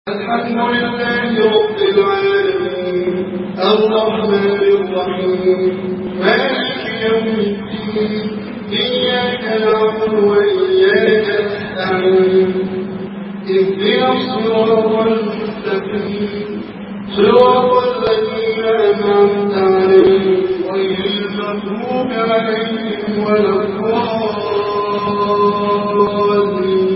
الحمد لله رب العالمين الرحمن الرحيم مالك يوم الدين إياك نعبد وإياك نستعين اهدنا الصراط المستقيم صراط الذين أنعمت عليهم غير المغضوب عليهم ولا الضالين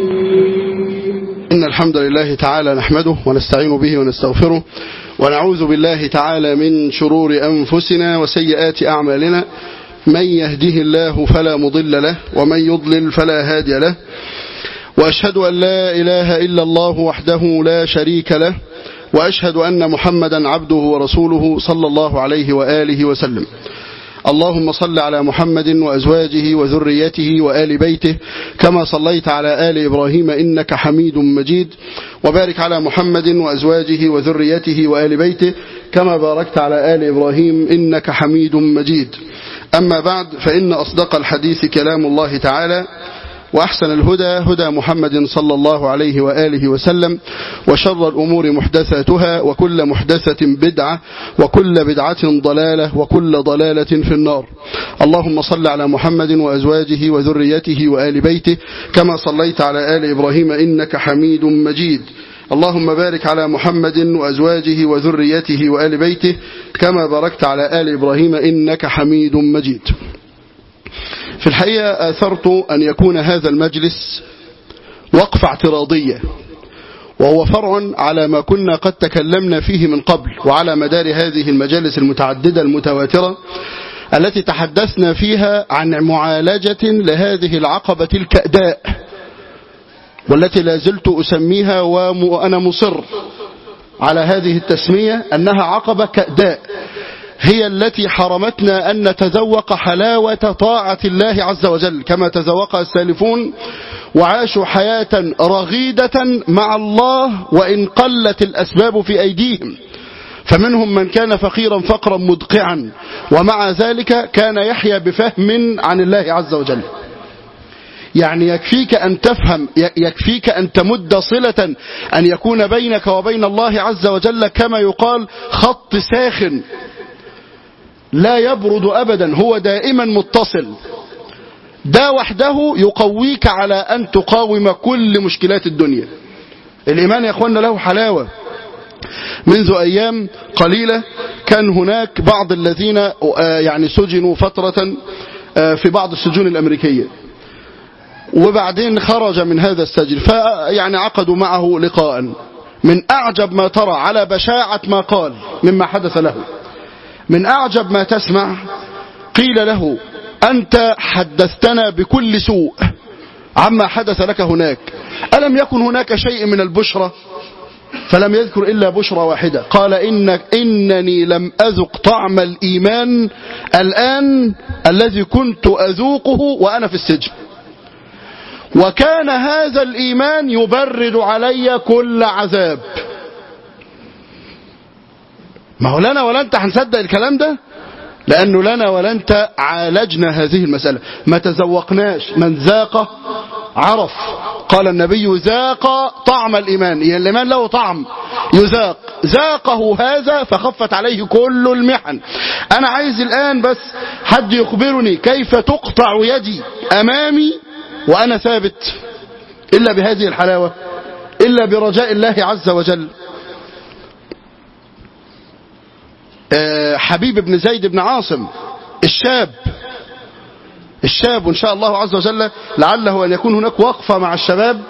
إن الحمد لله تعالى نحمده ونستعين به ونستغفره ونعوذ بالله تعالى من شرور أنفسنا وسيئات أعمالنا من يهده الله فلا مضل له ومن يضلل فلا هادي له وأشهد أن لا إله إلا الله وحده لا شريك له وأشهد أن محمدا عبده ورسوله صلى الله عليه وآله وسلم اللهم صل على محمد وأزواجه وذريته وآل بيته كما صليت على آل إبراهيم إنك حميد مجيد وبارك على محمد وأزواجه وذريته وآل بيته كما باركت على آل إبراهيم إنك حميد مجيد أما بعد فإن أصدق الحديث كلام الله تعالى وأحسن الهدى هدى محمد صلى الله عليه وآله وسلم وشر الأمور محدثاتها وكل محدثة بدعة وكل بدعة ضلالة وكل ضلالة في النار اللهم صل على محمد وأزواجه وذريته وآل بيته كما صليت على آل إبراهيم إنك حميد مجيد اللهم بارك على محمد وأزواجه وذريته وآل بيته كما باركت على آل إبراهيم إنك حميد مجيد في الحقيقة آثرت أن يكون هذا المجلس وقفة اعتراضية وهو فرع على ما كنا قد تكلمنا فيه من قبل وعلى مدار هذه المجالس المتعددة المتواترة التي تحدثنا فيها عن معالجة لهذه العقبة الكأداء والتي لا زلت أسميها وأنا مصر على هذه التسمية أنها عقبة كأداء هي التي حرمتنا أن نتذوق حلاوة طاعة الله عز وجل كما تذوقها السالفون وعاشوا حياة رغيدة مع الله وإن قلت الأسباب في أيديهم فمنهم من كان فقيرا فقرا مدقعا ومع ذلك كان يحيا بفهم عن الله عز وجل يعني يكفيك أن تفهم يكفيك أن تمد صلة أن يكون بينك وبين الله عز وجل كما يقال خط ساخن لا يبرد أبدا هو دائما متصل ده وحده يقويك على أن تقاوم كل مشكلات الدنيا الإيمان يا أخوانا له حلاوة منذ أيام قليلة كان هناك بعض الذين يعني سجنوا فترة في بعض السجون الأمريكية وبعدين خرج من هذا السجن فيعني عقدوا معه لقاء من أعجب ما ترى على بشاعة ما قال مما حدث له من أعجب ما تسمع قيل له أنت حدثتنا بكل سوء عما حدث لك هناك ألم يكن هناك شيء من البشرة فلم يذكر إلا بشرة واحدة قال إنك إنني لم أذق طعم الإيمان الآن الذي كنت أذوقه وأنا في السجن وكان هذا الإيمان يبرد علي كل عذاب ما هو لنا ولا انت هنصدق الكلام ده لأنه لنا ولا انت عالجنا هذه المسألة ما تذوقناش من ذاق عرف قال النبي ذاق طعم الإيمان يعني الإيمان له طعم يذاق ذاقه هذا فخفت عليه كل المحن أنا عايز الآن بس حد يخبرني كيف تقطع يدي أمامي وأنا ثابت إلا بهذه الحلاوة إلا برجاء الله عز وجل حبيب بن زيد بن عاصم الشاب الشاب وإن شاء الله عز وجل لعله أن يكون هناك وقفة مع الشباب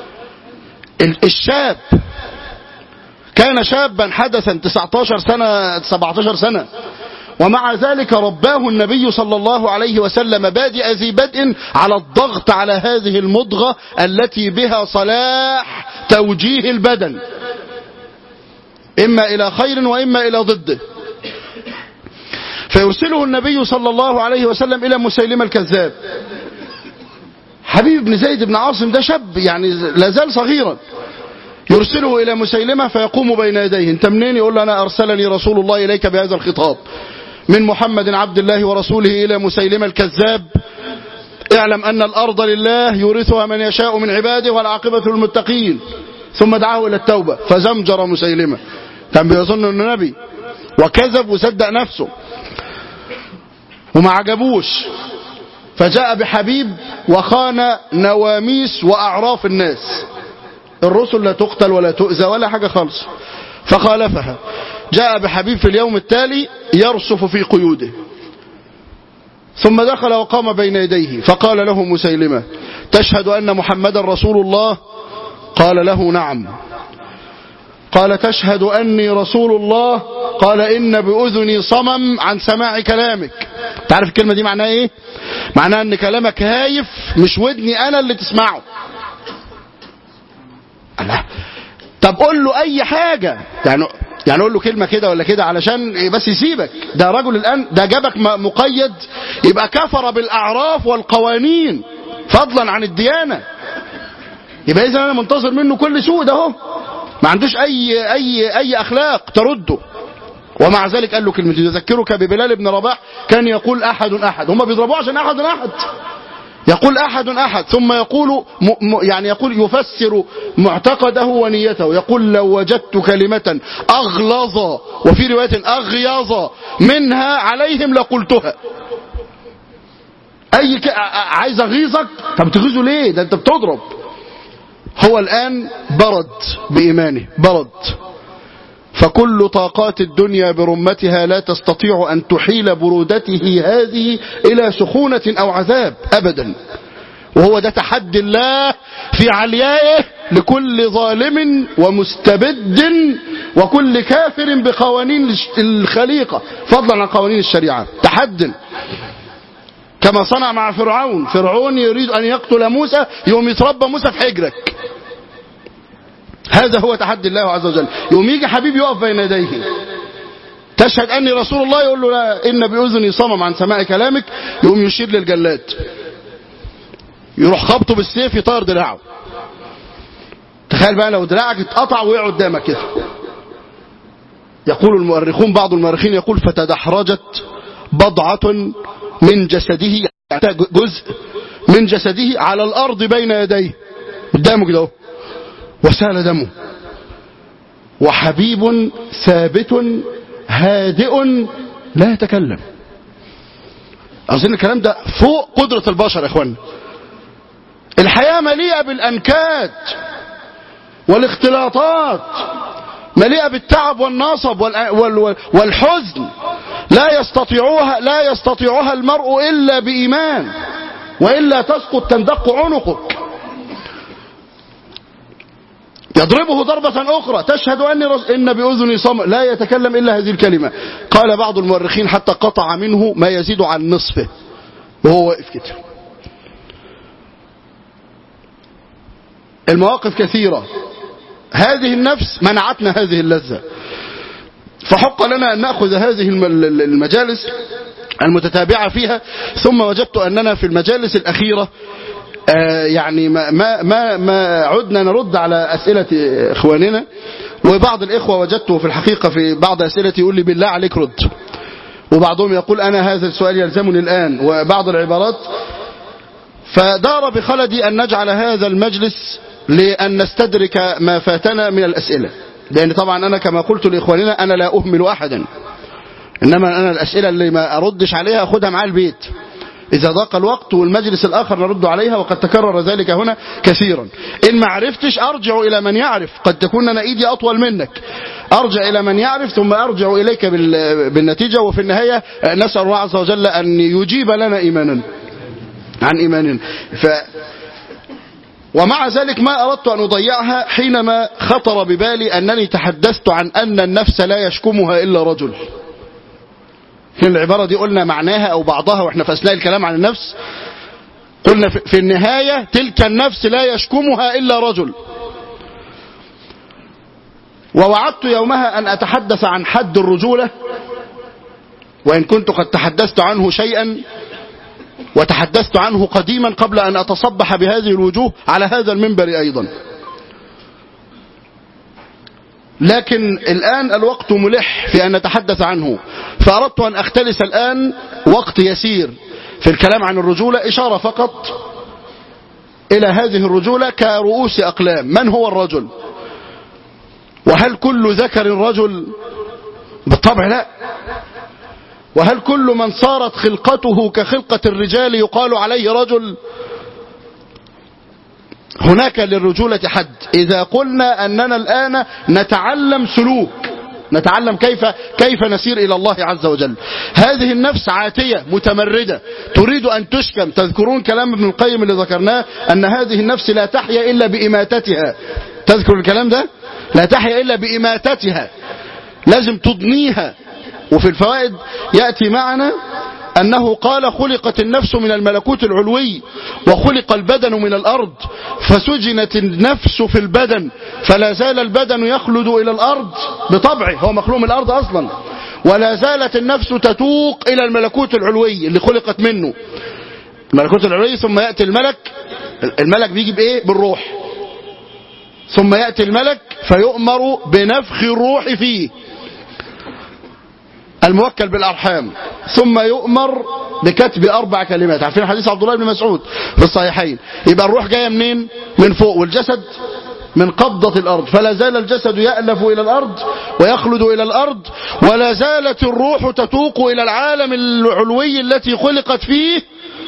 الشاب كان شابا حدثا 19 سنة 17 سنة ومع ذلك رباه النبي صلى الله عليه وسلم بادئ ذي بدء على الضغط على هذه المضغة التي بها صلاح توجيه البدن إما إلى خير وإما إلى ضده فيرسله النبي صلى الله عليه وسلم إلى مسيلمة الكذاب حبيب بن زيد بن عاصم ده شاب يعني لازال صغيرا يرسله إلى مسيلمة فيقوم بين يديه انت منين يقول له أنا أرسلني رسول الله إليك بهذا الخطاب من محمد عبد الله ورسوله إلى مسيلمة الكذاب اعلم أن الأرض لله يورثها من يشاء من عباده والعاقبة للمتقين ثم دعاه إلى التوبة فزمجر مسيلمة كان بيظن أنه نبي وكذب وصدق نفسه وما عجبوش فجاء بحبيب وخان نواميس وأعراف الناس الرسل لا تقتل ولا تؤذى ولا حاجة خالص فخالفها جاء بحبيب في اليوم التالي يرصف في قيوده ثم دخل وقام بين يديه فقال له مسيلمة تشهد أن محمدا رسول الله قال له نعم قال تشهد أني رسول الله قال إن بأذني صمم عن سماع كلامك تعرف الكلمة دي معناها إيه معناها أن كلامك هايف مش ودني أنا اللي تسمعه الله طب قول له أي حاجة يعني يعني قول له كلمة كده ولا كده علشان بس يسيبك ده رجل الآن ده جابك مقيد يبقى كفر بالأعراف والقوانين فضلا عن الديانة يبقى إذا أنا منتظر منه كل سوء ده اهو ما عندوش أي أي أي أخلاق ترده ومع ذلك قال له كلمة يذكرك ببلال بن رباح كان يقول أحد أحد هم بيضربوه عشان أحد أحد يقول أحد أحد ثم يقول م م يعني يقول يفسر معتقده ونيته يقول لو وجدت كلمة أغلظ وفي رواية أغيظ منها عليهم لقلتها أي ك... عايز أغيظك طب تغيظه ليه ده أنت بتضرب هو الآن برد بإيمانه برد فكل طاقات الدنيا برمتها لا تستطيع أن تحيل برودته هذه إلى سخونة أو عذاب أبدا وهو ده تحدي الله في عليائه لكل ظالم ومستبد وكل كافر بقوانين الخليقة فضلا عن قوانين الشريعة تحد كما صنع مع فرعون فرعون يريد أن يقتل موسى يوم يتربى موسى في حجرك هذا هو تحدي الله عز وجل يوم يجي حبيب يقف بين يديه تشهد أني رسول الله يقول له لا إن بأذني صمم عن سماع كلامك يقوم يشير للجلاد يروح خبطه بالسيف يطير دراعه تخيل بقى لو دراعك اتقطع وقع قدامك كده يقول المؤرخون بعض المؤرخين يقول فتدحرجت بضعة من جسده يعني جزء من جسده على الأرض بين يديه قدامه كده وسال دمه وحبيب ثابت هادئ لا يتكلم أظن الكلام ده فوق قدرة البشر يا اخوانا الحياة مليئة بالأنكات والاختلاطات مليئة بالتعب والنصب والحزن لا يستطيعها لا يستطيعها المرء إلا بإيمان وإلا تسقط تندق عنقك يضربه ضربة أخرى تشهد أني رس... إن بأذني صم لا يتكلم إلا هذه الكلمة قال بعض المؤرخين حتى قطع منه ما يزيد عن نصفه وهو واقف كده المواقف كثيرة هذه النفس منعتنا هذه اللذة فحق لنا أن نأخذ هذه المجالس المتتابعة فيها ثم وجدت أننا في المجالس الأخيرة آه يعني ما, ما, ما, ما عدنا نرد على أسئلة إخواننا وبعض الإخوة وجدته في الحقيقة في بعض أسئلتي يقول لي بالله عليك رد وبعضهم يقول أنا هذا السؤال يلزمني الآن وبعض العبارات فدار بخلدي أن نجعل هذا المجلس لأن نستدرك ما فاتنا من الأسئلة لأن طبعا أنا كما قلت لإخواننا أنا لا أهمل أحدا إنما أنا الأسئلة اللي ما أردش عليها أخدها معاه البيت إذا ضاق الوقت والمجلس الآخر نرد عليها وقد تكرر ذلك هنا كثيرا إن ما عرفتش أرجع إلى من يعرف قد تكون أنا إيدي أطول منك أرجع إلى من يعرف ثم أرجع إليك بالنتيجة وفي النهاية نسأل الله عز وجل أن يجيب لنا إيمانا عن إيماننا ف ومع ذلك ما أردت أن أضيعها حينما خطر ببالي أنني تحدثت عن أن النفس لا يشكمها إلا رجل العبارة دي قلنا معناها أو بعضها وإحنا في أثناء الكلام عن النفس قلنا في النهاية تلك النفس لا يشكمها إلا رجل ووعدت يومها أن أتحدث عن حد الرجولة وإن كنت قد تحدثت عنه شيئا وتحدثت عنه قديما قبل أن أتصبح بهذه الوجوه على هذا المنبر أيضا لكن الآن الوقت ملح في أن نتحدث عنه فأردت أن أختلس الآن وقت يسير في الكلام عن الرجولة إشارة فقط إلى هذه الرجولة كرؤوس أقلام من هو الرجل وهل كل ذكر رجل بالطبع لا وهل كل من صارت خلقته كخلقة الرجال يقال عليه رجل هناك للرجولة حد إذا قلنا أننا الآن نتعلم سلوك نتعلم كيف كيف نسير إلى الله عز وجل هذه النفس عاتية متمردة تريد أن تشكم تذكرون كلام ابن القيم اللي ذكرناه أن هذه النفس لا تحيا إلا بإماتتها تذكر الكلام ده لا تحيا إلا بإماتتها لازم تضنيها وفي الفوائد يأتي معنا أنه قال خلقت النفس من الملكوت العلوي وخلق البدن من الأرض فسجنت النفس في البدن فلا زال البدن يخلد إلى الأرض بطبعه هو مخلوق من الأرض أصلا ولا زالت النفس تتوق إلى الملكوت العلوي اللي خلقت منه الملكوت العلوي ثم يأتي الملك الملك بيجي بإيه بالروح ثم يأتي الملك فيؤمر بنفخ الروح فيه الموكل بالأرحام ثم يؤمر بكتب أربع كلمات عارفين حديث عبد الله بن مسعود في الصحيحين يبقى الروح جاية منين من فوق والجسد من قبضة الأرض فلا زال الجسد يألف إلى الأرض ويخلد إلى الأرض ولا زالت الروح تتوق إلى العالم العلوي التي خلقت فيه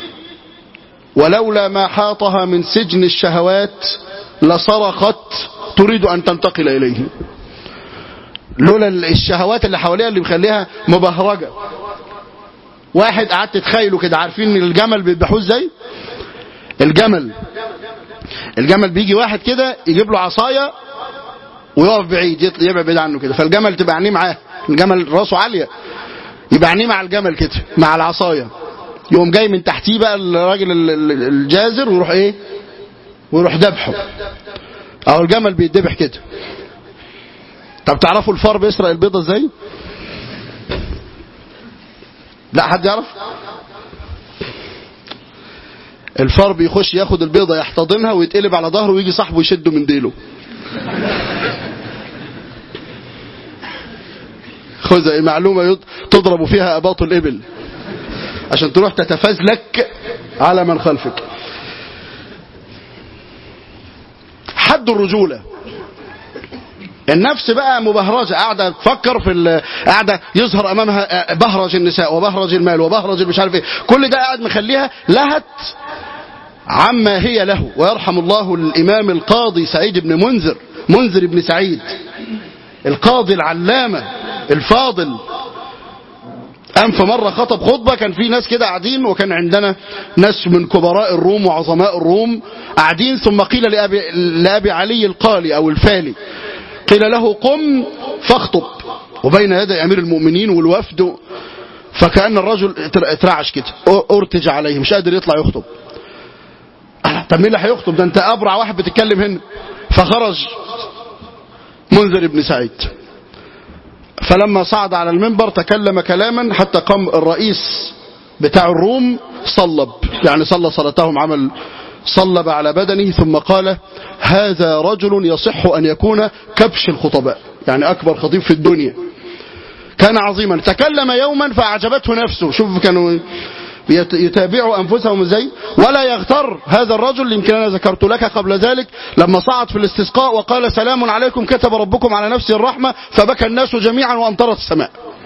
ولولا ما حاطها من سجن الشهوات لصرخت تريد أن تنتقل إليه لولا الشهوات اللي حواليها اللي مخليها مبهرجة واحد قعدت تتخيلوا كده عارفين الجمل بيذبحوه ازاي الجمل الجمل بيجي واحد كده يجيب له عصايه ويقف بعيد يطلع يبعد بعيد عنه كده فالجمل تبقى عينيه معاه الجمل راسه عاليه يبقى عينيه مع الجمل كده مع العصايه يقوم جاي من تحتيه بقى الراجل الجازر ويروح ايه ويروح ذبحه او الجمل بيتذبح كده طب تعرفوا الفار بيسرق البيضة ازاي لا حد يعرف الفار بيخش ياخد البيضة يحتضنها ويتقلب على ظهره ويجي صاحبه يشده من ديله خذ معلومة تضرب فيها أباط الإبل عشان تروح تتفزلك على من خلفك حد الرجولة النفس بقى مبهرجة قاعدة تفكر في قاعدة يظهر أمامها بهرج النساء وبهرج المال وبهرج مش عارف ايه كل ده قاعد مخليها لهت عما هي له ويرحم الله الإمام القاضي سعيد بن منذر منذر بن سعيد القاضي العلامة الفاضل قام في مرة خطب خطبة كان في ناس كده قاعدين وكان عندنا ناس من كبراء الروم وعظماء الروم قاعدين ثم قيل لأبي, لأبي علي القالي أو الفالي قيل له قم فاخطب وبين يدي أمير المؤمنين والوفد فكأن الرجل اترعش كده ارتج عليه مش قادر يطلع يخطب طب مين اللي هيخطب ده انت أبرع واحد بتتكلم هنا فخرج منذر بن سعيد فلما صعد على المنبر تكلم كلاما حتى قام الرئيس بتاع الروم صلب يعني صلى صلاتهم عمل صلب على بدنه ثم قال هذا رجل يصح أن يكون كبش الخطباء يعني أكبر خطيب في الدنيا كان عظيما تكلم يوما فأعجبته نفسه شوف كانوا يتابعوا أنفسهم ازاي ولا يغتر هذا الرجل يمكن أنا ذكرت لك قبل ذلك لما صعد في الاستسقاء وقال سلام عليكم كتب ربكم على نفسه الرحمة فبكى الناس جميعا وأمطرت السماء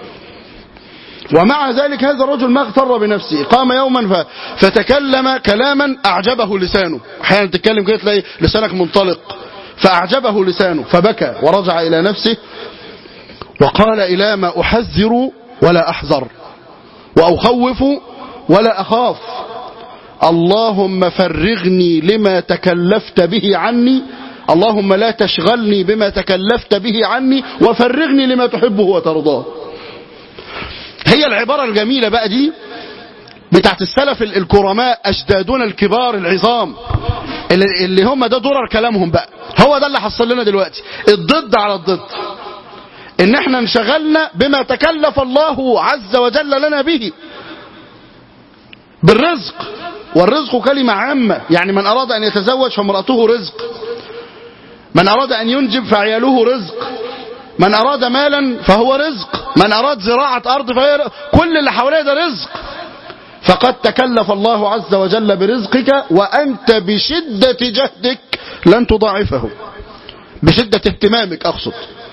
ومع ذلك هذا الرجل ما اغتر بنفسه قام يوما فتكلم كلاما أعجبه لسانه أحيانا تتكلم كده تلاقي لسانك منطلق فأعجبه لسانه فبكى ورجع إلى نفسه وقال إلى ما أحذر ولا أحذر وأخوف ولا أخاف اللهم فرغني لما تكلفت به عني اللهم لا تشغلني بما تكلفت به عني وفرغني لما تحبه وترضاه هي العبارة الجميلة بقى دي بتاعت السلف الكرماء أجدادنا الكبار العظام اللي, اللي هم ده درر كلامهم بقى هو ده اللي حصل لنا دلوقتي الضد على الضد ان احنا انشغلنا بما تكلف الله عز وجل لنا به بالرزق والرزق كلمة عامة يعني من أراد أن يتزوج فامرأته رزق من أراد أن ينجب فعياله رزق من أراد مالا فهو رزق من أراد زراعة أرض فهي كل اللي حواليه ده رزق فقد تكلف الله عز وجل برزقك وأنت بشدة جهدك لن تضاعفه بشدة اهتمامك أقصد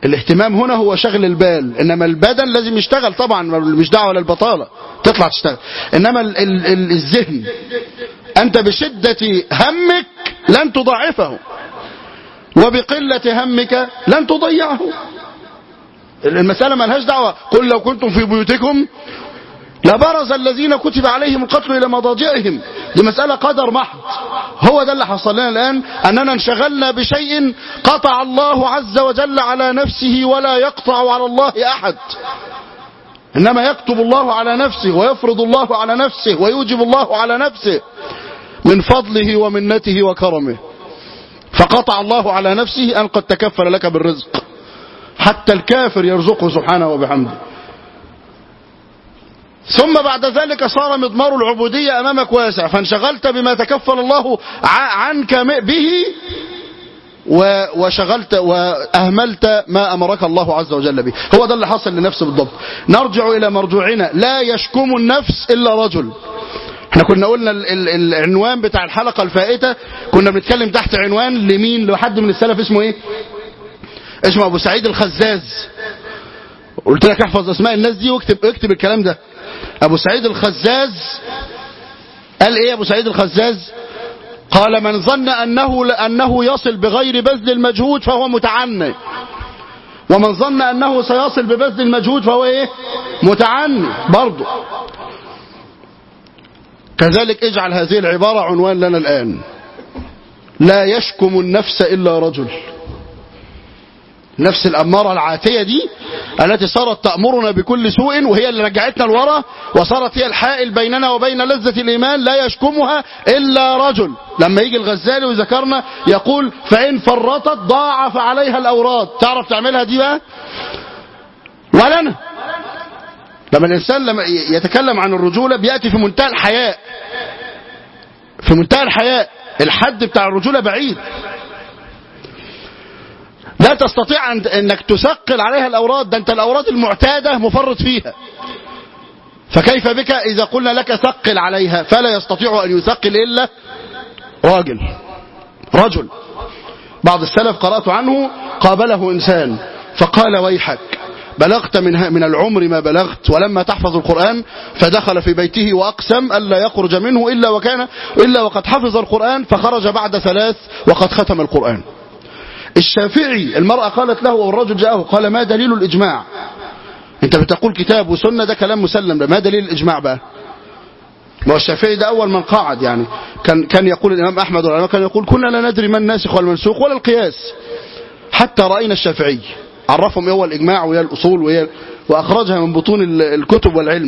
الاهتمام هنا هو شغل البال انما البدن لازم يشتغل طبعا مش دعوه للبطاله تطلع تشتغل انما ال ال ال الذهن انت بشده همك لن تضاعفه وبقله همك لن تضيعه المساله ملهاش دعوه قل لو كنتم في بيوتكم لبرز الذين كتب عليهم القتل الى مضاجعهم دي مساله قدر محض هو ده اللي حصل لنا الان اننا انشغلنا بشيء قطع الله عز وجل على نفسه ولا يقطع على الله احد انما يكتب الله على نفسه ويفرض الله على نفسه ويوجب الله على نفسه من فضله ومنته وكرمه فقطع الله على نفسه ان قد تكفل لك بالرزق حتى الكافر يرزقه سبحانه وبحمده ثم بعد ذلك صار مضمار العبودية أمامك واسع فانشغلت بما تكفل الله عنك به وشغلت وأهملت ما أمرك الله عز وجل به هو ده اللي حصل لنفسه بالضبط نرجع إلى مرجوعنا لا يشكم النفس إلا رجل احنا كنا قلنا العنوان بتاع الحلقة الفائتة كنا بنتكلم تحت عنوان لمين لحد من السلف اسمه ايه اسمه ابو سعيد الخزاز قلت لك احفظ اسماء الناس دي واكتب اكتب الكلام ده ابو سعيد الخزاز قال ايه ابو سعيد الخزاز قال من ظن انه انه يصل بغير بذل المجهود فهو متعني ومن ظن انه سيصل ببذل المجهود فهو ايه متعني برضه كذلك اجعل هذه العبارة عنوان لنا الآن لا يشكم النفس إلا رجل نفس الأمارة العاتية دي التي صارت تأمرنا بكل سوء وهي اللي رجعتنا لورا وصارت هي الحائل بيننا وبين لذة الإيمان لا يشكمها إلا رجل لما يجي الغزالي وذكرنا يقول فإن فرطت ضاعف عليها الأوراد تعرف تعملها دي بقى ولا أنا لما الإنسان لما يتكلم عن الرجولة بيأتي في منتهى الحياء في منتهى الحياء الحد بتاع الرجولة بعيد لا تستطيع انك تثقل عليها الاوراد ده انت الاوراد المعتاده مفرط فيها فكيف بك اذا قلنا لك ثقل عليها فلا يستطيع ان يثقل الا راجل رجل بعض السلف قرات عنه قابله انسان فقال ويحك بلغت من من العمر ما بلغت ولما تحفظ القرآن فدخل في بيته وأقسم ألا يخرج منه إلا وكان إلا وقد حفظ القرآن فخرج بعد ثلاث وقد ختم القرآن الشافعي المرأة قالت له والرجل جاءه قال ما دليل الإجماع انت بتقول كتاب وسنة ده كلام مسلم ما دليل الإجماع بقى ما هو الشافعي ده أول من قاعد يعني كان كان يقول الإمام أحمد والعلماء كان يقول كنا لا ندري ما الناسخ والمنسوخ ولا القياس حتى رأينا الشافعي عرفهم ايه هو الإجماع وهي الأصول وهي وأخرجها من بطون الكتب والعلم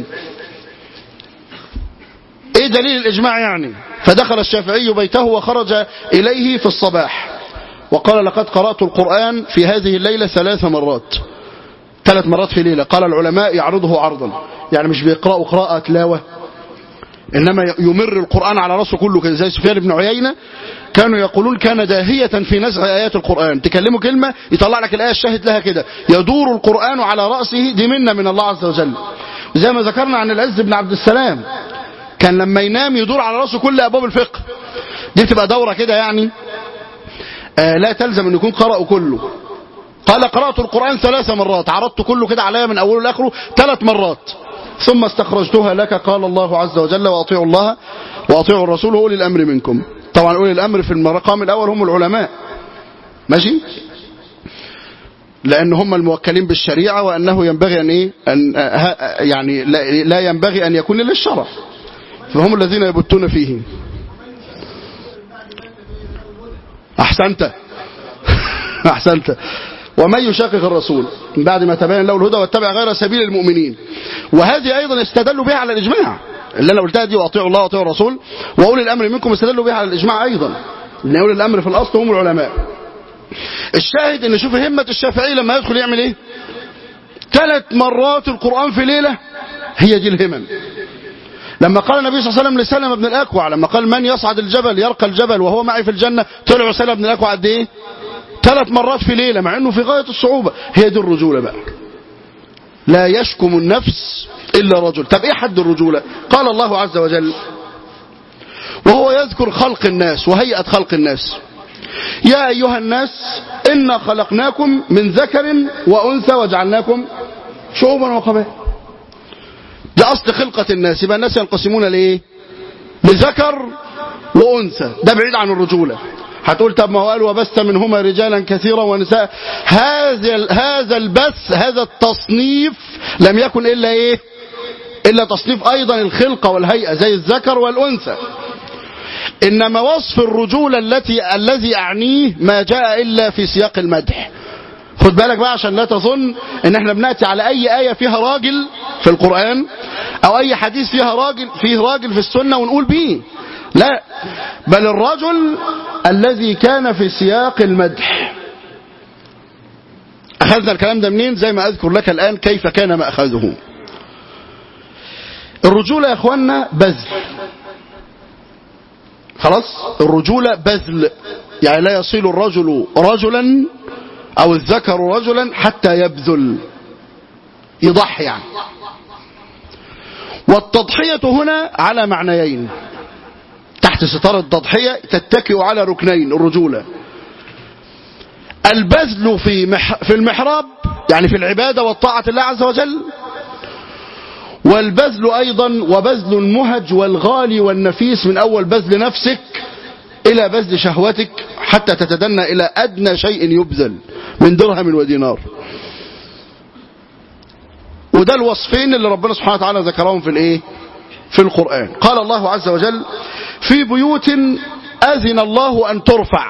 ايه دليل الإجماع يعني فدخل الشافعي بيته وخرج إليه في الصباح وقال لقد قرأت القرآن في هذه الليلة ثلاث مرات ثلاث مرات في ليلة قال العلماء يعرضه عرضا يعني مش بيقرأوا قراءة تلاوة إنما يمر القرآن على رأسه كله كده زي سفيان بن عيينة كانوا يقولون كان داهية في نزع آيات القرآن تكلمه كلمة يطلع لك الآية الشاهد لها كده يدور القرآن على رأسه دي منة من الله عز وجل زي ما ذكرنا عن العز بن عبد السلام كان لما ينام يدور على رأسه كل أبواب الفقه دي تبقى دورة كده يعني آه لا تلزم أن يكون قرأ كله قال قرأت القرآن ثلاث مرات عرضت كله كده عليا من أوله لآخره ثلاث مرات ثم استخرجتها لك قال الله عز وجل وأطيعوا الله وأطيعوا الرسول وأولي الأمر منكم طبعا أولي الأمر في المقام الأول هم العلماء ماشي لأن هم الموكلين بالشريعة وأنه ينبغي أن إيه أن يعني لا ينبغي أن يكون للشرع فهم الذين يبتون فيه أحسنت أحسنت ومن يشاقق الرسول من بعد ما تبين له الهدى واتبع غير سبيل المؤمنين وهذه أيضا استدلوا بها على الإجماع اللي أنا قلتها دي وأطيعوا الله وأطيعوا الرسول وأولي الأمر منكم استدلوا بها على الإجماع أيضا لأن أولي الأمر في الأصل هم العلماء الشاهد ان شوف همة الشافعي لما يدخل يعمل ايه ثلاث مرات القرآن في ليلة هي دي الهمم لما قال النبي صلى الله عليه وسلم لسلم بن الأكوع لما قال من يصعد الجبل يرقى الجبل وهو معي في الجنة طلعوا سلم بن الأكوع قد ايه ثلاث مرات في ليلة مع انه في غاية الصعوبة هي دي الرجولة بقى لا يشكم النفس إلا رجل طب ايه حد الرجولة قال الله عز وجل وهو يذكر خلق الناس وهيئة خلق الناس يا أيها الناس إنا خلقناكم من ذكر وأنثى وجعلناكم شعوبا وقبائل ده أصل خلقة الناس يبقى الناس ينقسمون لإيه لذكر وأنثى ده بعيد عن الرجولة هتقول طب ما هو قال وبث منهما رجالا كثيرا ونساء هذا هذا البث هذا التصنيف لم يكن الا ايه الا تصنيف ايضا الخلقه والهيئه زي الذكر والانثى انما وصف الرجوله التي الذي اعنيه ما جاء الا في سياق المدح خد بالك بقى عشان لا تظن ان احنا بناتي على اي ايه فيها راجل في القران او اي حديث فيها راجل فيه راجل في السنه ونقول بيه لا بل الرجل الذي كان في سياق المدح أخذنا الكلام ده منين زي ما أذكر لك الآن كيف كان مأخذه الرجولة يا أخوانا بذل خلاص الرجولة بذل يعني لا يصير الرجل رجلا أو الذكر رجلا حتى يبذل يضحي يعني والتضحية هنا على معنيين تحت ستار التضحية تتكئ على ركنين الرجولة البذل في مح في المحراب يعني في العبادة والطاعة الله عز وجل والبذل أيضا وبذل المهج والغالي والنفيس من أول بذل نفسك إلى بذل شهوتك حتى تتدنى إلى أدنى شيء يبذل من درهم ودينار وده الوصفين اللي ربنا سبحانه وتعالى ذكرهم في الايه في القرآن قال الله عز وجل في بيوت أذن الله أن ترفع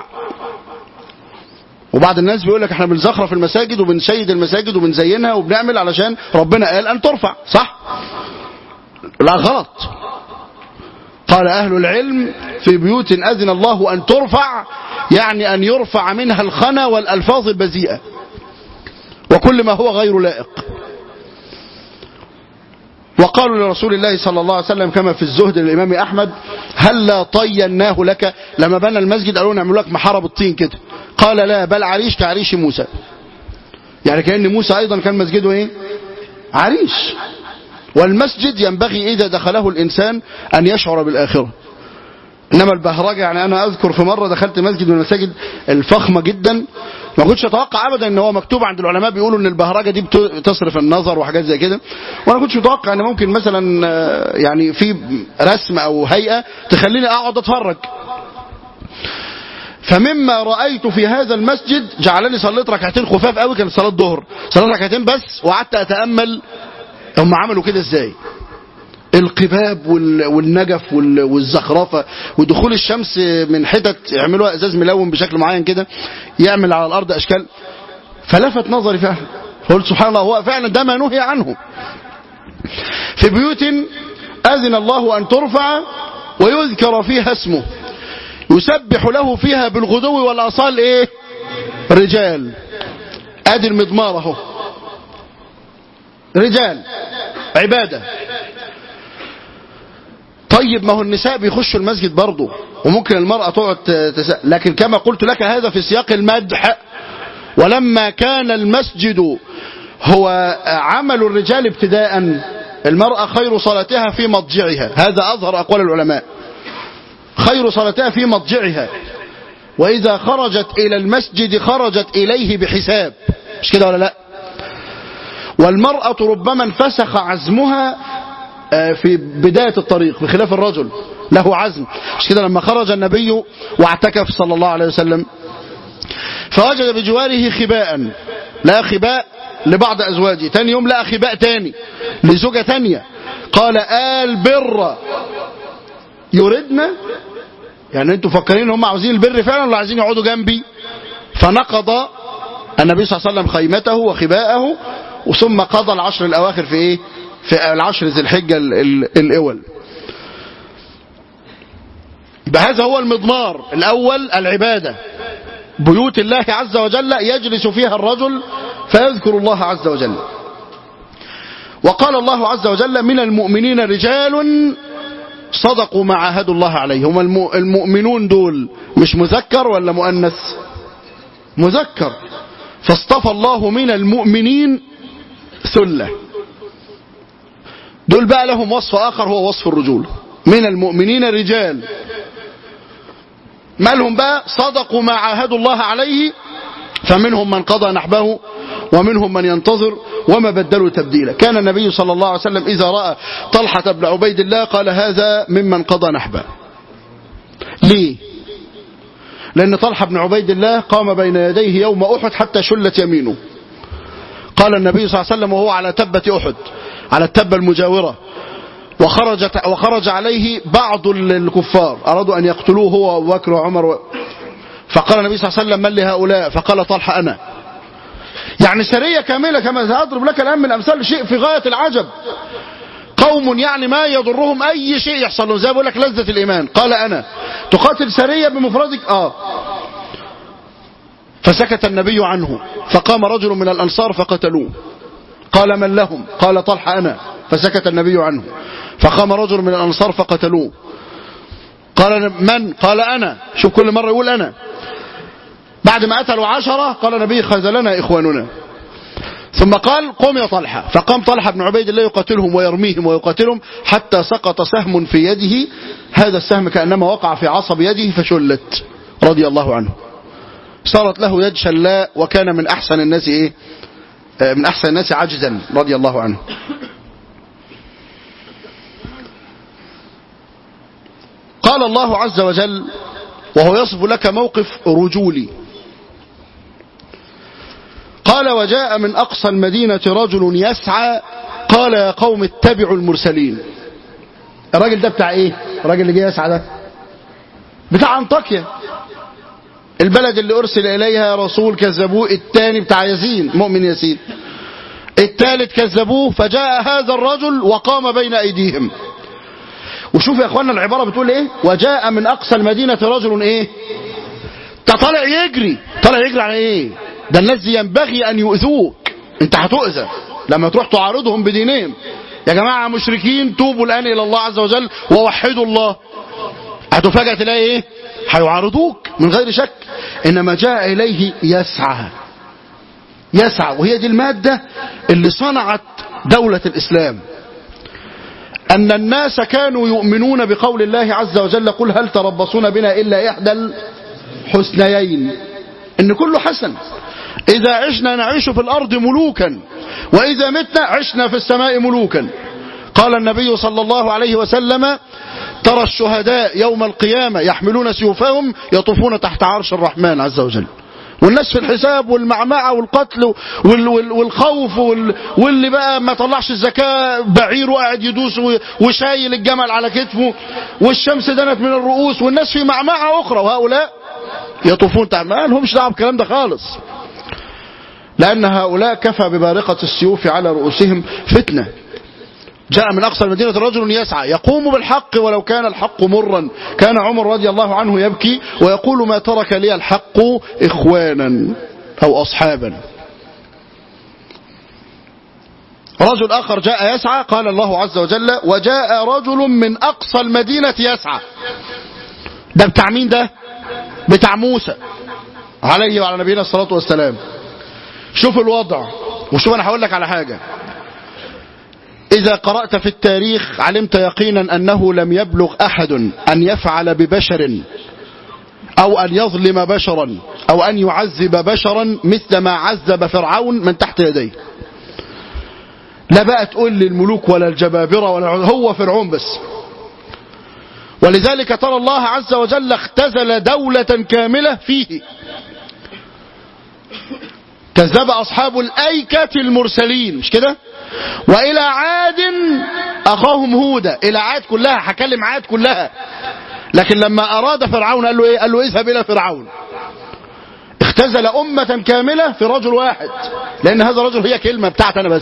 وبعض الناس بيقول لك احنا بنزخرف المساجد وبنشيد المساجد وبنزينها وبنعمل علشان ربنا قال أن ترفع صح لا غلط قال أهل العلم في بيوت أذن الله أن ترفع يعني أن يرفع منها الخنا والألفاظ البذيئة وكل ما هو غير لائق وقالوا لرسول الله صلى الله عليه وسلم كما في الزهد للإمام أحمد هل لا طيناه لك لما بنى المسجد قالوا نعمل لك محارة بالطين كده قال لا بل عريش كعريش موسى يعني كأن موسى أيضا كان مسجده إيه عريش والمسجد ينبغي إذا دخله الإنسان أن يشعر بالآخرة إنما البهرجة يعني أنا أذكر في مرة دخلت مسجد من المساجد الفخمة جدا ما كنتش أتوقع أبدا إن هو مكتوب عند العلماء بيقولوا إن البهرجة دي بتصرف النظر وحاجات زي كده وأنا كنتش متوقع إن ممكن مثلا يعني في رسم أو هيئة تخليني أقعد أتفرج فمما رأيت في هذا المسجد جعلني صليت ركعتين خفاف قوي كانت صلاة ظهر صليت ركعتين بس وقعدت أتأمل هم عملوا كده إزاي القباب والنجف والزخرفة ودخول الشمس من حتت يعملوها ازاز ملون بشكل معين كده يعمل على الارض اشكال فلفت نظري فعلا قلت سبحان الله هو فعلا ده ما نهي عنه في بيوت اذن الله ان ترفع ويذكر فيها اسمه يسبح له فيها بالغدو والاصال ايه رجال ادي المضمار اهو رجال عباده طيب ما هو النساء بيخشوا المسجد برضه وممكن المرأة تقعد تس... لكن كما قلت لك هذا في سياق المدح ولما كان المسجد هو عمل الرجال ابتداء المرأة خير صلاتها في مضجعها هذا أظهر أقوال العلماء خير صلاتها في مضجعها وإذا خرجت إلى المسجد خرجت إليه بحساب مش كده ولا لا والمرأة ربما انفسخ عزمها في بداية الطريق بخلاف الرجل له عزم مش كده لما خرج النبي واعتكف صلى الله عليه وسلم فوجد بجواره خباء لا خباء لبعض أزواجه تاني يوم لقى خباء تاني لزوجة تانية قال آل بر يردنا يعني انتوا فكرين ان هم عاوزين البر فعلا ولا عايزين يقعدوا جنبي فنقض النبي صلى الله عليه وسلم خيمته وخباءه ثم قضى العشر الأواخر في ايه في العشر ذي الحجة الأول بهذا هو المضمار الأول العبادة بيوت الله عز وجل يجلس فيها الرجل فيذكر الله عز وجل وقال الله عز وجل من المؤمنين رجال صدقوا ما عاهدوا الله عليه هم المؤمنون دول مش مذكر ولا مؤنث مذكر فاصطفى الله من المؤمنين ثله دول بقى لهم وصف آخر هو وصف الرجولة من المؤمنين رجال مالهم بقى صدقوا ما عاهدوا الله عليه فمنهم من قضى نحبه ومنهم من ينتظر وما بدلوا تبديلا كان النبي صلى الله عليه وسلم إذا رأى طلحة بن عبيد الله قال هذا ممن قضى نحبه ليه لأن طلحة بن عبيد الله قام بين يديه يوم أحد حتى شلت يمينه قال النبي صلى الله عليه وسلم وهو على تبة أحد على التبة المجاورة وخرجت وخرج عليه بعض الكفار أرادوا أن يقتلوه هو وأبو بكر وعمر و... فقال النبي صلى الله عليه وسلم من لهؤلاء فقال طلحة أنا يعني سرية كاملة كما سأضرب لك الآن من أمثال شيء في غاية العجب قوم يعني ما يضرهم أي شيء يحصل لهم زي بقول لك لذة الإيمان قال أنا تقاتل سرية بمفردك آه فسكت النبي عنه فقام رجل من الأنصار فقتلوه قال من لهم قال طلحة أنا فسكت النبي عنه فقام رجل من الأنصار فقتلوه قال من قال أنا شوف كل مرة يقول أنا بعد ما قتلوا عشرة قال النبي خذلنا إخواننا ثم قال قم يا طلحة فقام طلحة بن عبيد الله يقاتلهم ويرميهم ويقاتلهم حتى سقط سهم في يده هذا السهم كأنما وقع في عصب يده فشلت رضي الله عنه صارت له يد شلاء وكان من أحسن الناس إيه من أحسن الناس عجزا رضي الله عنه قال الله عز وجل وهو يصف لك موقف رجولي قال وجاء من أقصى المدينة رجل يسعى قال يا قوم اتبعوا المرسلين الراجل ده بتاع ايه الراجل اللي جاي يسعى ده بتاع انطاكيا البلد اللي أرسل إليها رسول كذبوه الثاني بتاع يزين مؤمن يزين الثالث كذبوه فجاء هذا الرجل وقام بين أيديهم وشوف يا اخوانا العبارة بتقول ايه وجاء من اقصى المدينة رجل ايه طالع يجري طالع يجري على ايه ده الناس دي ينبغي ان يؤذوك انت هتؤذى لما تروح تعارضهم بدينهم يا جماعة مشركين توبوا الان الى الله عز وجل ووحدوا الله هتفاجأ تلاقي ايه هيعارضوك من غير شك انما جاء اليه يسعى يسعى وهي دي المادة اللي صنعت دولة الاسلام أن الناس كانوا يؤمنون بقول الله عز وجل قل هل تربصون بنا إلا إحدى الحسنيين إن كله حسن إذا عشنا نعيش في الأرض ملوكا وإذا متنا عشنا في السماء ملوكا قال النبي صلى الله عليه وسلم ترى الشهداء يوم القيامة يحملون سيوفهم يطوفون تحت عرش الرحمن عز وجل والناس في الحساب والمعمعة والقتل وال وال والخوف وال واللي بقى ما طلعش الزكاة بعيره قاعد يدوس وشايل الجمل على كتفه والشمس دنت من الرؤوس والناس في معمعة أخرى وهؤلاء يطوفون تحت ما لهمش دعوه بالكلام ده خالص لأن هؤلاء كفى ببارقة السيوف على رؤوسهم فتنة جاء من أقصى المدينة رجل يسعى يقوم بالحق ولو كان الحق مرا كان عمر رضي الله عنه يبكي ويقول ما ترك لي الحق إخوانا أو أصحابا رجل آخر جاء يسعى قال الله عز وجل وجاء رجل من أقصى المدينة يسعى ده بتاع مين ده بتاع موسى عليه وعلى نبينا الصلاة والسلام شوف الوضع وشوف أنا هقول لك على حاجة إذا قرأت في التاريخ علمت يقينا أنه لم يبلغ أحد أن يفعل ببشر أو أن يظلم بشرا أو أن يعذب بشرا مثل ما عذب فرعون من تحت يديه لا بقى تقول للملوك ولا الجبابرة ولا هو فرعون بس ولذلك ترى الله عز وجل اختزل دولة كاملة فيه كذب أصحاب الأيكة المرسلين مش كده وإلى عاد أخاهم هودا إلى عاد كلها هكلم عاد كلها لكن لما أراد فرعون قال له إيه قال له اذهب إلى فرعون اختزل أمة كاملة في رجل واحد لأن هذا الرجل هي كلمة بتاعت أنا بس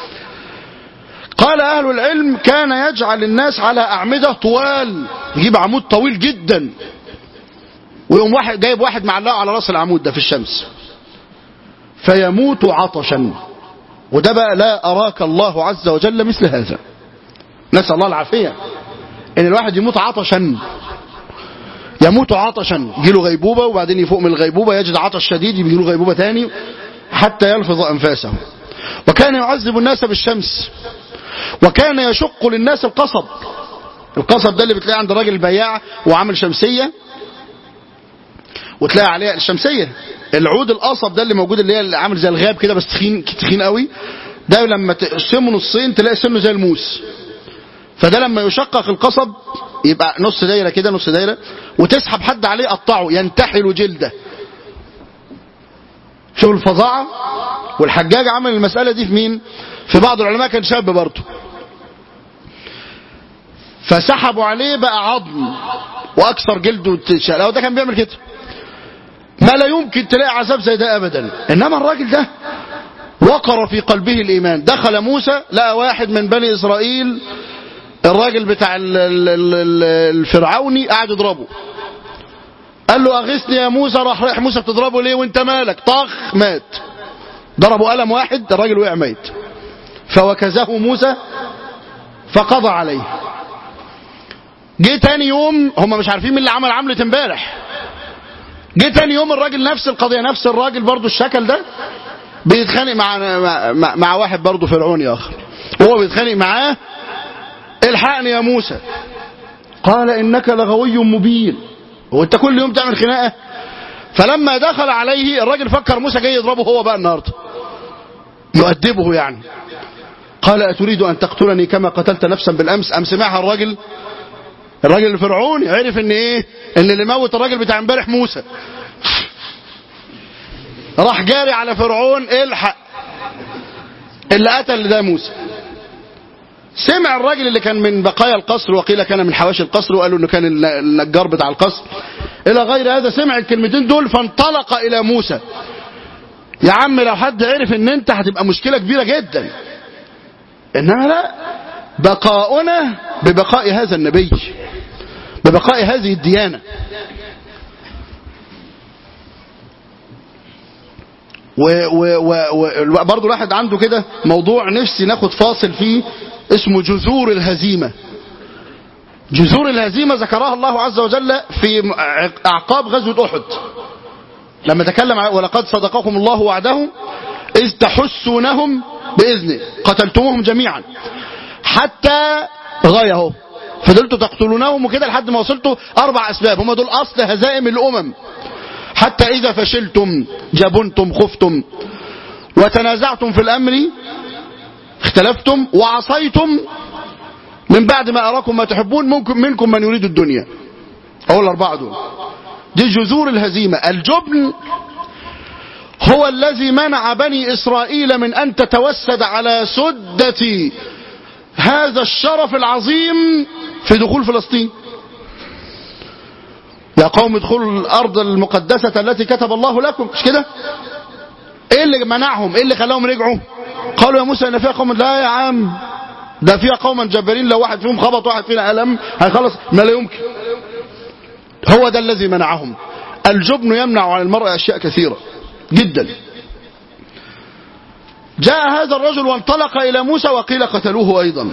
قال أهل العلم كان يجعل الناس على أعمدة طوال يجيب عمود طويل جدا ويقوم واحد جايب واحد معلقه على راس العمود ده في الشمس فيموت عطشا وده بقى لا أراك الله عز وجل مثل هذا نسأل الله العافية إن الواحد يموت عطشا يموت عطشا يجيله غيبوبة وبعدين يفوق من الغيبوبة يجد عطش شديد يجيله غيبوبة تاني حتى يلفظ أنفاسه وكان يعذب الناس بالشمس وكان يشق للناس القصب القصب ده اللي بتلاقيه عند راجل البياع وعامل شمسية وتلاقي عليها الشمسيه العود القصب ده اللي موجود اللي هي اللي عامل زي الغاب كده بس تخين تخين قوي ده لما تقسمه نصين تلاقي سنه زي الموس فده لما يشقق القصب يبقى نص دايره كده نص دايره وتسحب حد عليه قطعه ينتحل جلده شوف الفظاعه والحجاج عمل المساله دي في مين في بعض العلماء كان شاب برضه فسحبوا عليه بقى عظم واكثر جلده لو ده كان بيعمل كده ما لا يمكن تلاقي عذاب زي ده ابدا انما الراجل ده وقر في قلبه الايمان دخل موسى لقى واحد من بني اسرائيل الراجل بتاع ال- ال- ال- الفرعوني قاعد يضربه قال له اغثني يا موسى راح رايح موسى بتضربه ليه وانت مالك طخ مات ضربه قلم واحد الراجل وقع ميت فوكزه موسى فقضى عليه جه تاني يوم هم مش عارفين مين اللي عمل عملة امبارح جه تاني يوم الراجل نفس القضية نفس الراجل برضو الشكل ده بيتخانق مع مع, مع واحد برضو فرعوني اخر وهو بيتخانق معاه الحقني يا موسى قال انك لغوي مبين هو انت كل يوم تعمل خناقه فلما دخل عليه الراجل فكر موسى جاي يضربه هو بقى النهارده يؤدبه يعني قال اتريد ان تقتلني كما قتلت نفسا بالامس ام سمعها الراجل الراجل الفرعوني عرف ان ايه ان اللي موت الراجل بتاع امبارح موسى راح جاري على فرعون الحق اللي قتل ده موسى سمع الراجل اللي كان من بقايا القصر وقيل كان من حواشي القصر وقالوا انه كان النجار بتاع القصر الى غير هذا سمع الكلمتين دول فانطلق الى موسى يا عم لو حد عرف ان انت هتبقى مشكلة كبيرة جدا انما لا بقاؤنا ببقاء هذا النبي ببقاء هذه الديانة وبرضه الواحد عنده كده موضوع نفسي ناخد فاصل فيه اسمه جذور الهزيمة جذور الهزيمة ذكرها الله عز وجل في أعقاب غزوة أحد لما تكلم ولقد صدقكم الله وعده إذ تحسونهم بإذنه قتلتموهم جميعا حتى غاية اهو فضلتوا تقتلونهم وكده لحد ما وصلتوا أربع أسباب هم دول أصل هزائم الأمم حتى إذا فشلتم جبنتم خفتم وتنازعتم في الأمر اختلفتم وعصيتم من بعد ما أراكم ما تحبون ممكن منكم من يريد الدنيا أو الأربعة دول دي جذور الهزيمة الجبن هو الذي منع بني إسرائيل من أن تتوسد على سدة هذا الشرف العظيم في دخول فلسطين يا قوم ادخلوا الأرض المقدسة التي كتب الله لكم مش كده ايه اللي منعهم ايه اللي خلاهم رجعوا قالوا يا موسى ان فيها قوم لا يا عم ده فيها قوما جبارين لو واحد فيهم خبط واحد فينا ألم هيخلص ما لا يمكن هو ده الذي منعهم الجبن يمنع عن المرء أشياء كثيرة جدا جاء هذا الرجل وانطلق إلى موسى وقيل قتلوه أيضا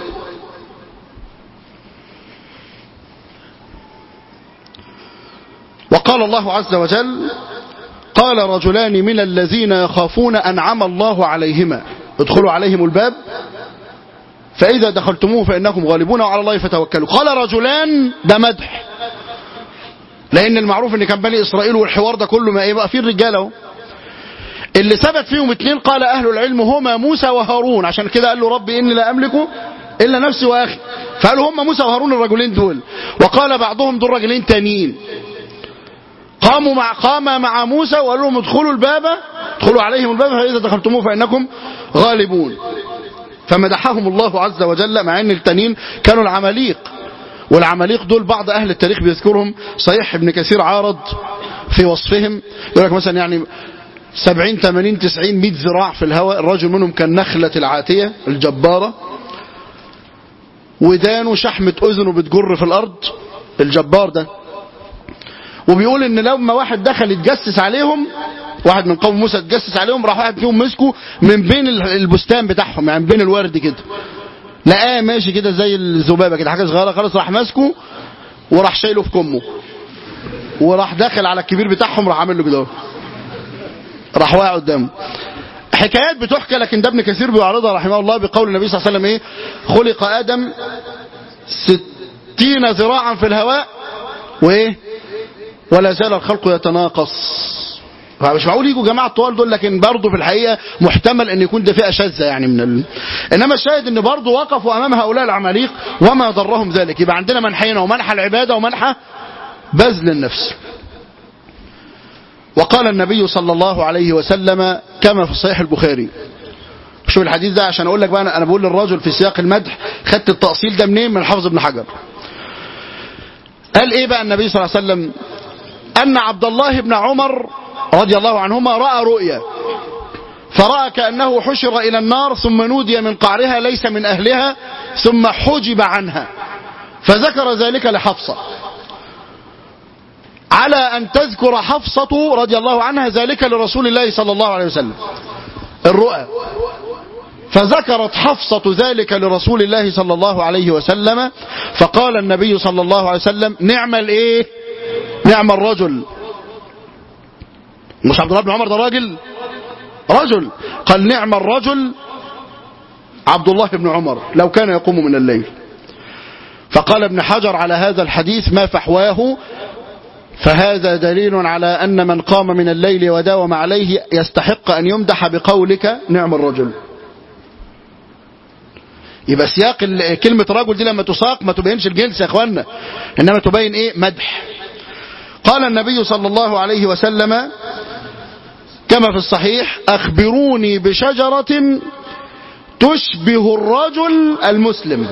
وقال الله عز وجل قال رجلان من الذين يخافون أنعم الله عليهما ادخلوا عليهم الباب فإذا دخلتموه فإنكم غالبون وعلى الله فتوكلوا قال رجلان ده مدح لأن المعروف إن كان بني إسرائيل والحوار ده كله ما إيه بقى فيه الرجالة اهو اللي ثبت فيهم اتنين قال أهل العلم هما موسى وهارون عشان كده قال له ربي إني لا أملك إلا نفسي وأخي فقالوا هما موسى وهارون الرجلين دول وقال بعضهم دول رجلين تانيين قاموا مع قام مع موسى وقالوا لهم ادخلوا الباب ادخلوا عليهم الباب فإذا دخلتموه فإنكم غالبون فمدحهم الله عز وجل مع ان التانيين كانوا العماليق والعماليق دول بعض اهل التاريخ بيذكرهم صحيح ابن كثير عارض في وصفهم يقول لك مثلا يعني 70 80 90 100 ذراع في الهواء الرجل منهم كالنخلة العاتية الجبارة ودانه شحمة اذنه بتجر في الارض الجبار ده وبيقول ان لما واحد دخل يتجسس عليهم واحد من قوم موسى اتجسس عليهم راح واحد فيهم مسكه من بين البستان بتاعهم يعني من بين الورد كده لقاه ماشي كده زي الذبابه كده حاجه صغيره خالص راح ماسكه وراح شايله في كمه وراح داخل على الكبير بتاعهم راح عامل له كده راح واقع قدامه حكايات بتحكى لكن ده ابن كثير بيعرضها رحمه الله بقول النبي صلى الله عليه وسلم ايه خلق ادم ستين ذراعا في الهواء وايه ولا زال الخلق يتناقص مش معقول يجوا جماعة طوال دول لكن برضه في الحقيقة محتمل ان يكون ده فئة شاذة يعني من ال... انما الشاهد ان برضه وقفوا امام هؤلاء العماليق وما ضرهم ذلك يبقى عندنا منحين ومنحى العبادة ومنحى بذل النفس وقال النبي صلى الله عليه وسلم كما في صحيح البخاري شوف الحديث ده عشان اقول لك بقى انا بقول للرجل في سياق المدح خدت التأصيل ده منين من الحافظ ابن حجر قال ايه بقى النبي صلى الله عليه وسلم ان عبد الله بن عمر رضي الله عنهما رأى رؤيا فرأى كأنه حشر إلى النار ثم نودي من قعرها ليس من أهلها ثم حجب عنها فذكر ذلك لحفصة على أن تذكر حفصة رضي الله عنها ذلك لرسول الله صلى الله عليه وسلم الرؤى فذكرت حفصة ذلك لرسول الله صلى الله عليه وسلم فقال النبي صلى الله عليه وسلم نعم الايه نعم الرجل مش عبد الله بن عمر ده راجل رجل قال نعم الرجل عبد الله بن عمر لو كان يقوم من الليل فقال ابن حجر على هذا الحديث ما فحواه فهذا دليل على أن من قام من الليل وداوم عليه يستحق أن يمدح بقولك نعم الرجل يبقى سياق كلمة رجل دي لما تساق ما تبينش الجنس يا اخوانا انما تبين ايه مدح قال النبي صلى الله عليه وسلم كما في الصحيح أخبروني بشجرة تشبه الرجل المسلم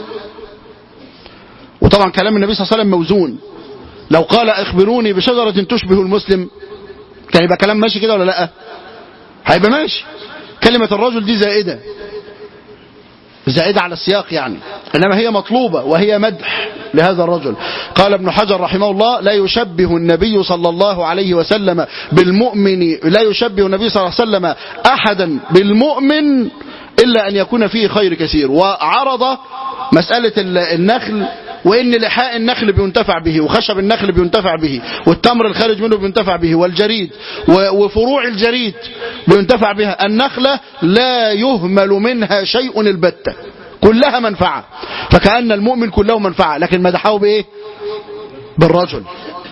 وطبعا كلام النبي صلى الله عليه وسلم موزون لو قال أخبروني بشجرة تشبه المسلم كان يبقى كلام ماشي كده ولا لا هيبقى ماشي كلمة الرجل دي زائدة زائدة على السياق يعني إنما هي مطلوبة وهي مدح لهذا الرجل قال ابن حجر رحمه الله لا يشبه النبي صلى الله عليه وسلم بالمؤمن لا يشبه النبي صلى الله عليه وسلم أحدا بالمؤمن إلا أن يكون فيه خير كثير وعرض مسألة النخل وإن لحاء النخل بينتفع به وخشب النخل بينتفع به والتمر الخارج منه بينتفع به والجريد وفروع الجريد بينتفع بها النخلة لا يهمل منها شيء البتة كلها منفعة فكأن المؤمن كله منفعة لكن مدحه بإيه بالرجل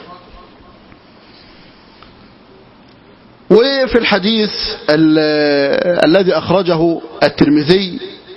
وفي الحديث الذي أخرجه الترمذي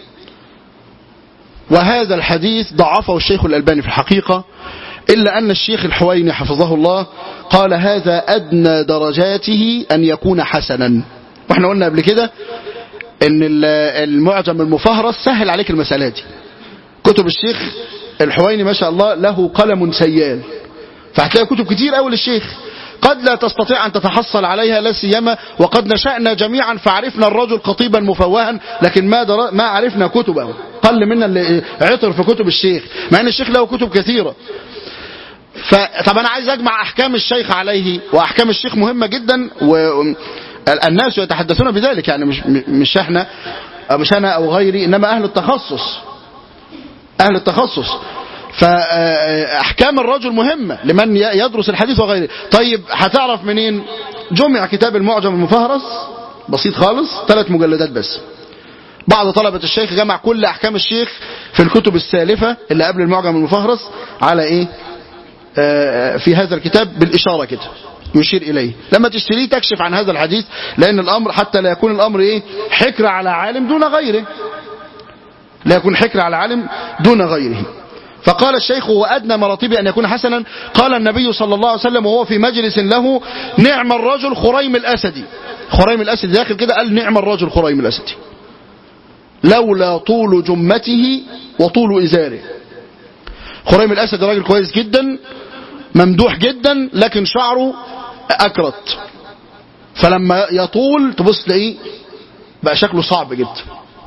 وهذا الحديث ضعفه الشيخ الألباني في الحقيقة إلا أن الشيخ الحويني حفظه الله قال هذا أدنى درجاته أن يكون حسنا واحنا قلنا قبل كده ان المعجم المفهرس سهل عليك المسألة دي كتب الشيخ الحويني ما شاء الله له قلم سيال فهتلاقي كتب كتير قوي للشيخ قد لا تستطيع أن تتحصل عليها لا سيما وقد نشأنا جميعا فعرفنا الرجل خطيبا مفوها لكن ما در... ما عرفنا كتبه قل منا اللي عطر في كتب الشيخ مع ان الشيخ له كتب كثيرة فطب انا عايز اجمع احكام الشيخ عليه واحكام الشيخ مهمة جدا والناس يتحدثون بذلك يعني مش مش احنا مش انا او غيري انما اهل التخصص اهل التخصص فأحكام الرجل مهمة لمن يدرس الحديث وغيره طيب هتعرف منين جمع كتاب المعجم المفهرس بسيط خالص ثلاث مجلدات بس بعض طلبة الشيخ جمع كل أحكام الشيخ في الكتب السالفة اللي قبل المعجم المفهرس على إيه آه في هذا الكتاب بالإشارة كده يشير إليه لما تشتريه تكشف عن هذا الحديث لأن الأمر حتى لا يكون الأمر إيه حكر على عالم دون غيره لا يكون حكر على عالم دون غيره فقال الشيخ وأدنى مراتبه أن يكون حسنا قال النبي صلى الله عليه وسلم وهو في مجلس له نعم الرجل خريم الأسدي خريم الأسدي داخل كده قال نعم الرجل خريم الأسدي لولا طول جمته وطول إزاره خريم الأسد راجل كويس جدا ممدوح جدا لكن شعره أكرت فلما يطول تبص تلاقيه بقى شكله صعب جدا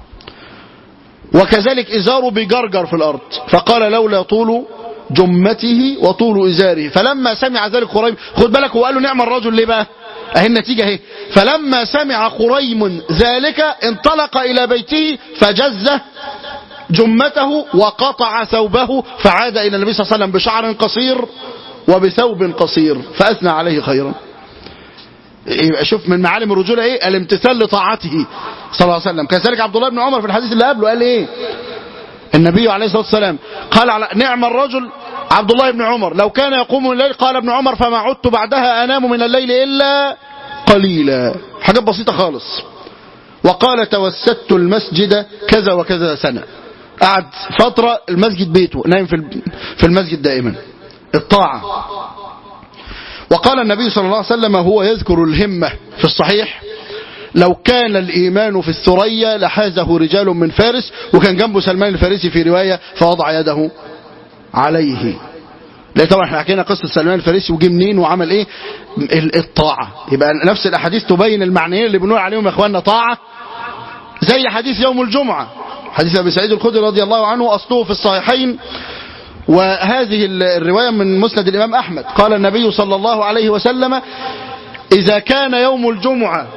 وكذلك إزاره بجرجر في الأرض فقال لولا طول جمته وطول إزاره فلما سمع ذلك خريم خد بالك هو قال له نعم الرجل ليه بقى اهي النتيجة اهي فلما سمع خريم ذلك انطلق إلى بيته فجزه جمته وقطع ثوبه فعاد إلى النبي صلى الله عليه وسلم بشعر قصير وبثوب قصير فأثنى عليه خيرا يبقى شوف من معالم الرجولة ايه الامتثال لطاعته صلى الله عليه وسلم كذلك عبد الله بن عمر في الحديث اللي قبله قال ايه النبي عليه الصلاة والسلام قال على نعم الرجل عبد الله بن عمر لو كان يقوم من الليل قال ابن عمر فما عدت بعدها أنام من الليل إلا قليلا حاجات بسيطة خالص وقال توسدت المسجد كذا وكذا سنة قعد فترة المسجد بيته نايم في في المسجد دائما الطاعة وقال النبي صلى الله عليه وسلم هو يذكر الهمة في الصحيح لو كان الإيمان في الثريا لحازه رجال من فارس وكان جنبه سلمان الفارسي في رواية فوضع يده عليه لان طبعا احنا حكينا قصه سلمان الفارسي وجه منين وعمل ايه الطاعه يبقى نفس الاحاديث تبين المعنيين اللي بنقول عليهم يا اخواننا طاعه زي حديث يوم الجمعه حديث ابي سعيد الخدري رضي الله عنه اصله في الصحيحين وهذه الروايه من مسند الامام احمد قال النبي صلى الله عليه وسلم اذا كان يوم الجمعه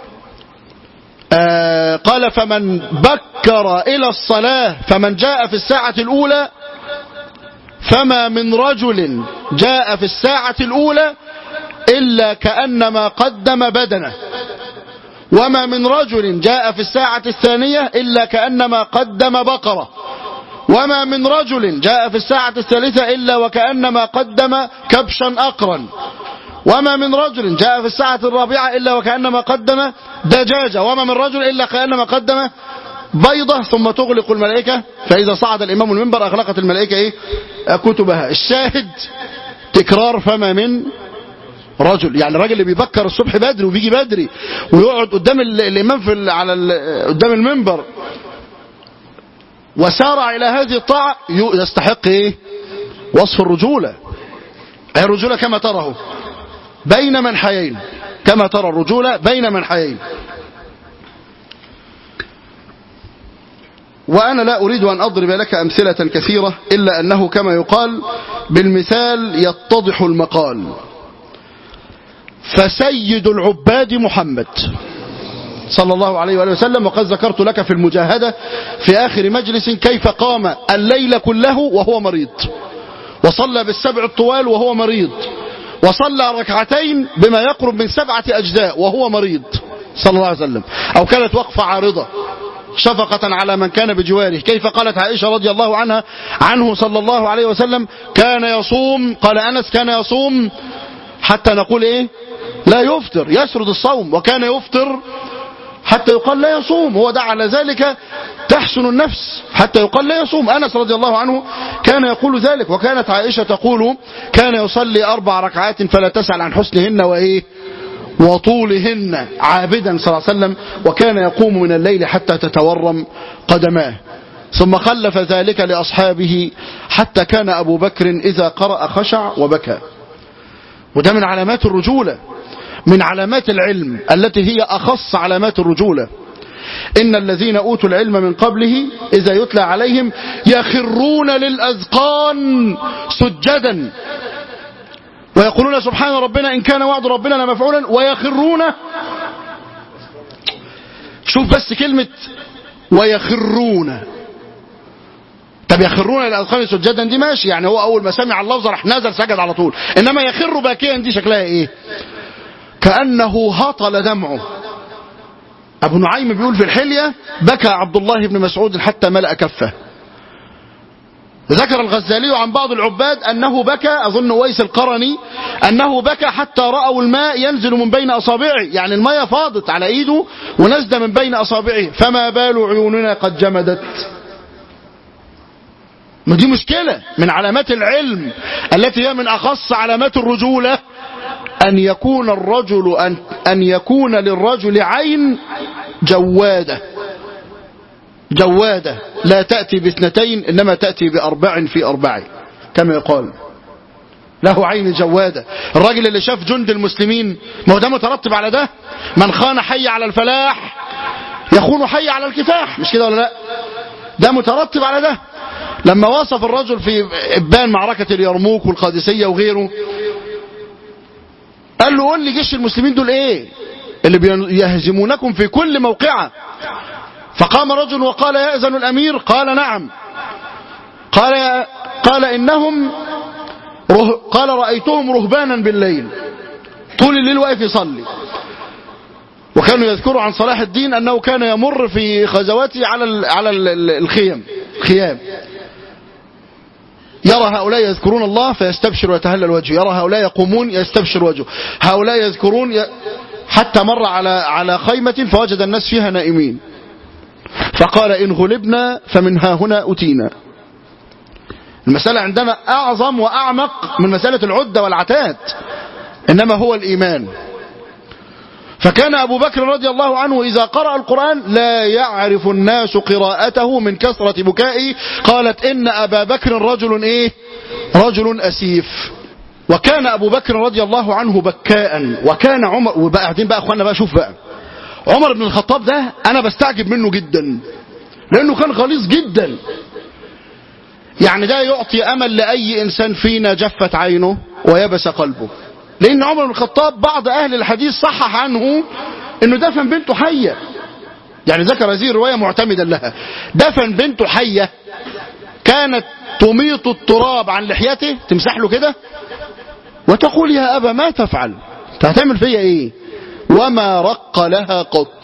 آه قال فمن بكر الى الصلاه فمن جاء في الساعه الاولى فما من رجل جاء في الساعة الأولى إلا كأنما قدم بدنه وما من رجل جاء في الساعة الثانية إلا كأنما قدم بقرة وما من رجل جاء في الساعة الثالثة إلا وكأنما قدم كبشا أقرا وما من رجل جاء في الساعة الرابعة إلا وكأنما قدم دجاجة وما من رجل إلا كأنما قدم بيضة ثم تغلق الملائكة فإذا صعد الإمام المنبر أغلقت الملائكة إيه؟ كتبها الشاهد تكرار فما من رجل يعني الراجل اللي بيبكر الصبح بدري وبيجي بدري ويقعد قدام الإمام في على قدام المنبر وسارع إلى هذه الطاعة يستحق إيه؟ وصف الرجولة أي الرجولة كما تره بين منحيين كما ترى الرجولة بين منحيين وأنا لا أريد أن أضرب لك أمثلة كثيرة إلا أنه كما يقال بالمثال يتضح المقال فسيد العباد محمد صلى الله عليه وآله وسلم وقد ذكرت لك في المجاهدة في آخر مجلس كيف قام الليل كله وهو مريض وصلى بالسبع الطوال وهو مريض وصلى ركعتين بما يقرب من سبعة أجزاء وهو مريض صلى الله عليه وسلم أو كانت وقفة عارضة شفقة على من كان بجواره كيف قالت عائشة رضي الله عنها عنه صلى الله عليه وسلم كان يصوم قال أنس كان يصوم حتى نقول إيه لا يفطر يسرد الصوم وكان يفطر حتى يقال لا يصوم هو دعا على ذلك تحسن النفس حتى يقال لا يصوم أنس رضي الله عنه كان يقول ذلك وكانت عائشة تقول كان يصلي أربع ركعات فلا تسأل عن حسنهن وإيه وطولهن عابدا صلى الله عليه وسلم وكان يقوم من الليل حتى تتورم قدماه ثم خلف ذلك لأصحابه حتى كان أبو بكر إذا قرأ خشع وبكى وده من علامات الرجولة من علامات العلم التي هي أخص علامات الرجولة إن الذين أوتوا العلم من قبله إذا يتلى عليهم يخرون للأذقان سجدا ويقولون سبحان ربنا إن كان وعد ربنا لمفعولا ويخرون شوف بس كلمة ويخرون طب يخرون للأذقان سجدا دي ماشي يعني هو أول ما سمع اللفظ راح نزل سجد على طول إنما يخر باكيا دي شكلها إيه كأنه هطل دمعه أبو نعيم بيقول في الحلية بكى عبد الله بن مسعود حتى ملأ كفه ذكر الغزالي عن بعض العباد أنه بكى أظن ويس القرني أنه بكى حتى رأوا الماء ينزل من بين أصابعه يعني الماء فاضت على إيده ونزل من بين أصابعه فما بال عيوننا قد جمدت ما دي مشكلة من علامات العلم التي هي من أخص علامات الرجولة أن يكون الرجل أن, أن يكون للرجل عين جوادة جوادة لا تأتي باثنتين إنما تأتي بأربع في أربع كما يقال له عين جوادة الراجل اللي شاف جند المسلمين ما هو ده مترتب على ده من خان حي على الفلاح يخون حي على الكفاح مش كده ولا لا ده مترتب على ده لما وصف الرجل في إبان معركة اليرموك والقادسية وغيره قال له قول لي جيش المسلمين دول ايه اللي يهزمونكم في كل موقعة فقام رجل وقال يأذن الأمير قال نعم قال قال إنهم ره قال رأيتهم رهبانا بالليل طول الليل واقف يصلي وكانوا يذكروا عن صلاح الدين أنه كان يمر في غزواته على ال على ال الخيم خيام يرى هؤلاء يذكرون الله فيستبشر ويتهلل وجهه يرى هؤلاء يقومون يستبشر وجهه هؤلاء يذكرون ي... حتى مر على على خيمة فوجد الناس فيها نائمين فقال إن غلبنا فمن ها هنا أتينا المسألة عندنا أعظم وأعمق من مسألة العدة والعتاد إنما هو الإيمان فكان أبو بكر رضي الله عنه إذا قرأ القرآن لا يعرف الناس قراءته من كثرة بكائه قالت إن أبا بكر رجل إيه رجل أسيف وكان أبو بكر رضي الله عنه بكاء وكان عمر وبقى قاعدين بقى أخوانا بقى شوف بقى عمر بن الخطاب ده أنا بستعجب منه جدا لأنه كان غليظ جدا يعني ده يعطي أمل لأي إنسان فينا جفت عينه ويبس قلبه لأن عمر بن الخطاب بعض أهل الحديث صحح عنه أنه دفن بنته حية يعني ذكر هذه الرواية معتمدا لها دفن بنته حية كانت تميط التراب عن لحيته تمسح له كده وتقول يا أبا ما تفعل انت هتعمل فيا ايه وما رق لها قط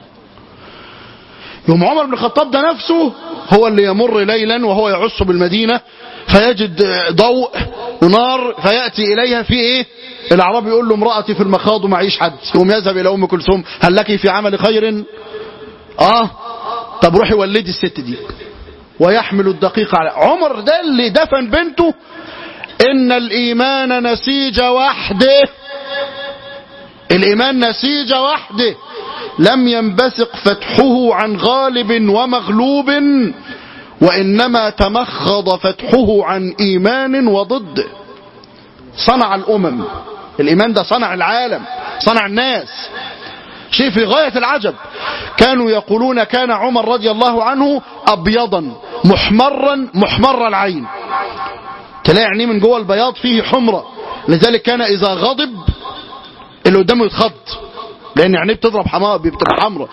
يوم عمر بن الخطاب ده نفسه هو اللي يمر ليلا وهو يعص بالمدينة فيجد ضوء ونار فيأتي إليها في إيه الأعرابي يقول له امرأتي في المخاض ومعيش حد يقوم يذهب إلى أم كلثوم هل لك في عمل خير آه طب روحي ولدي الست دي ويحمل الدقيق على عمر ده اللي دفن بنته إن الإيمان نسيج وحده الإيمان نسيج وحده لم ينبثق فتحه عن غالب ومغلوب وإنما تمخض فتحه عن إيمان وضده صنع الأمم الإيمان ده صنع العالم صنع الناس شيء في غاية العجب كانوا يقولون كان عمر رضي الله عنه أبيضا محمرا محمر العين تلاقي عينيه من جوه البياض فيه حمرة لذلك كان إذا غضب اللي قدامه يتخض لأن عينيه بتضرب حمار بتبقى حمرة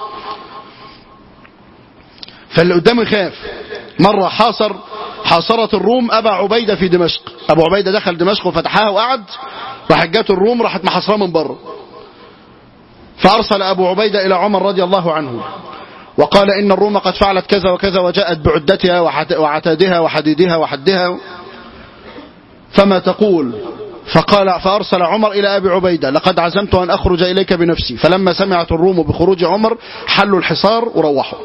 فاللي قدامه يخاف مرة حاصر حاصرت الروم أبا عبيدة في دمشق أبو عبيدة دخل دمشق وفتحها وقعد راحت جات الروم راحت محاصرة من بره فأرسل أبو عبيدة إلى عمر رضي الله عنه وقال إن الروم قد فعلت كذا وكذا وجاءت بعدتها وعتادها وحديدها وحدها فما تقول فقال فأرسل عمر إلى أبي عبيدة لقد عزمت أن أخرج إليك بنفسي فلما سمعت الروم بخروج عمر حلوا الحصار وروحوا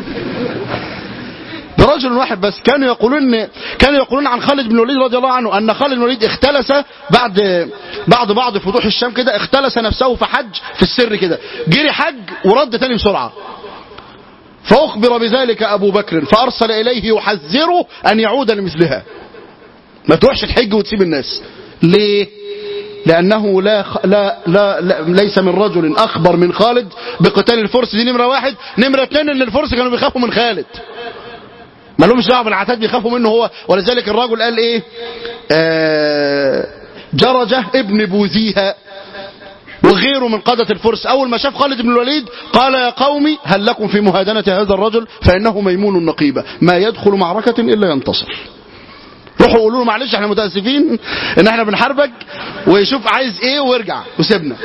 برجل واحد بس كانوا يقولون كانوا يقولون عن خالد بن الوليد رضي الله عنه أن خالد بن الوليد اختلس بعد بعد بعض فتوح الشام كده اختلس نفسه في حج في السر كده جري حج ورد تاني بسرعة فأخبر بذلك أبو بكر فأرسل إليه يحذره أن يعود لمثلها ما تروحش تحج وتسيب الناس ليه لأنه لا, لا, لا, لا ليس من رجل أخبر من خالد بقتال الفرس دي نمرة واحد نمرة اثنين ان الفرس كانوا بيخافوا من خالد ما لهمش دعوه بالعتاد بيخافوا منه هو ولذلك الرجل قال ايه آه جرجة ابن بوذيها وغيره من قادة الفرس أول ما شاف خالد بن الوليد قال يا قومي هل لكم في مهادنة هذا الرجل فإنه ميمون نقيبة ما يدخل معركة إلا ينتصر روحوا قولوا له معلش احنا متاسفين ان احنا بنحاربك ويشوف عايز ايه ويرجع وسيبنا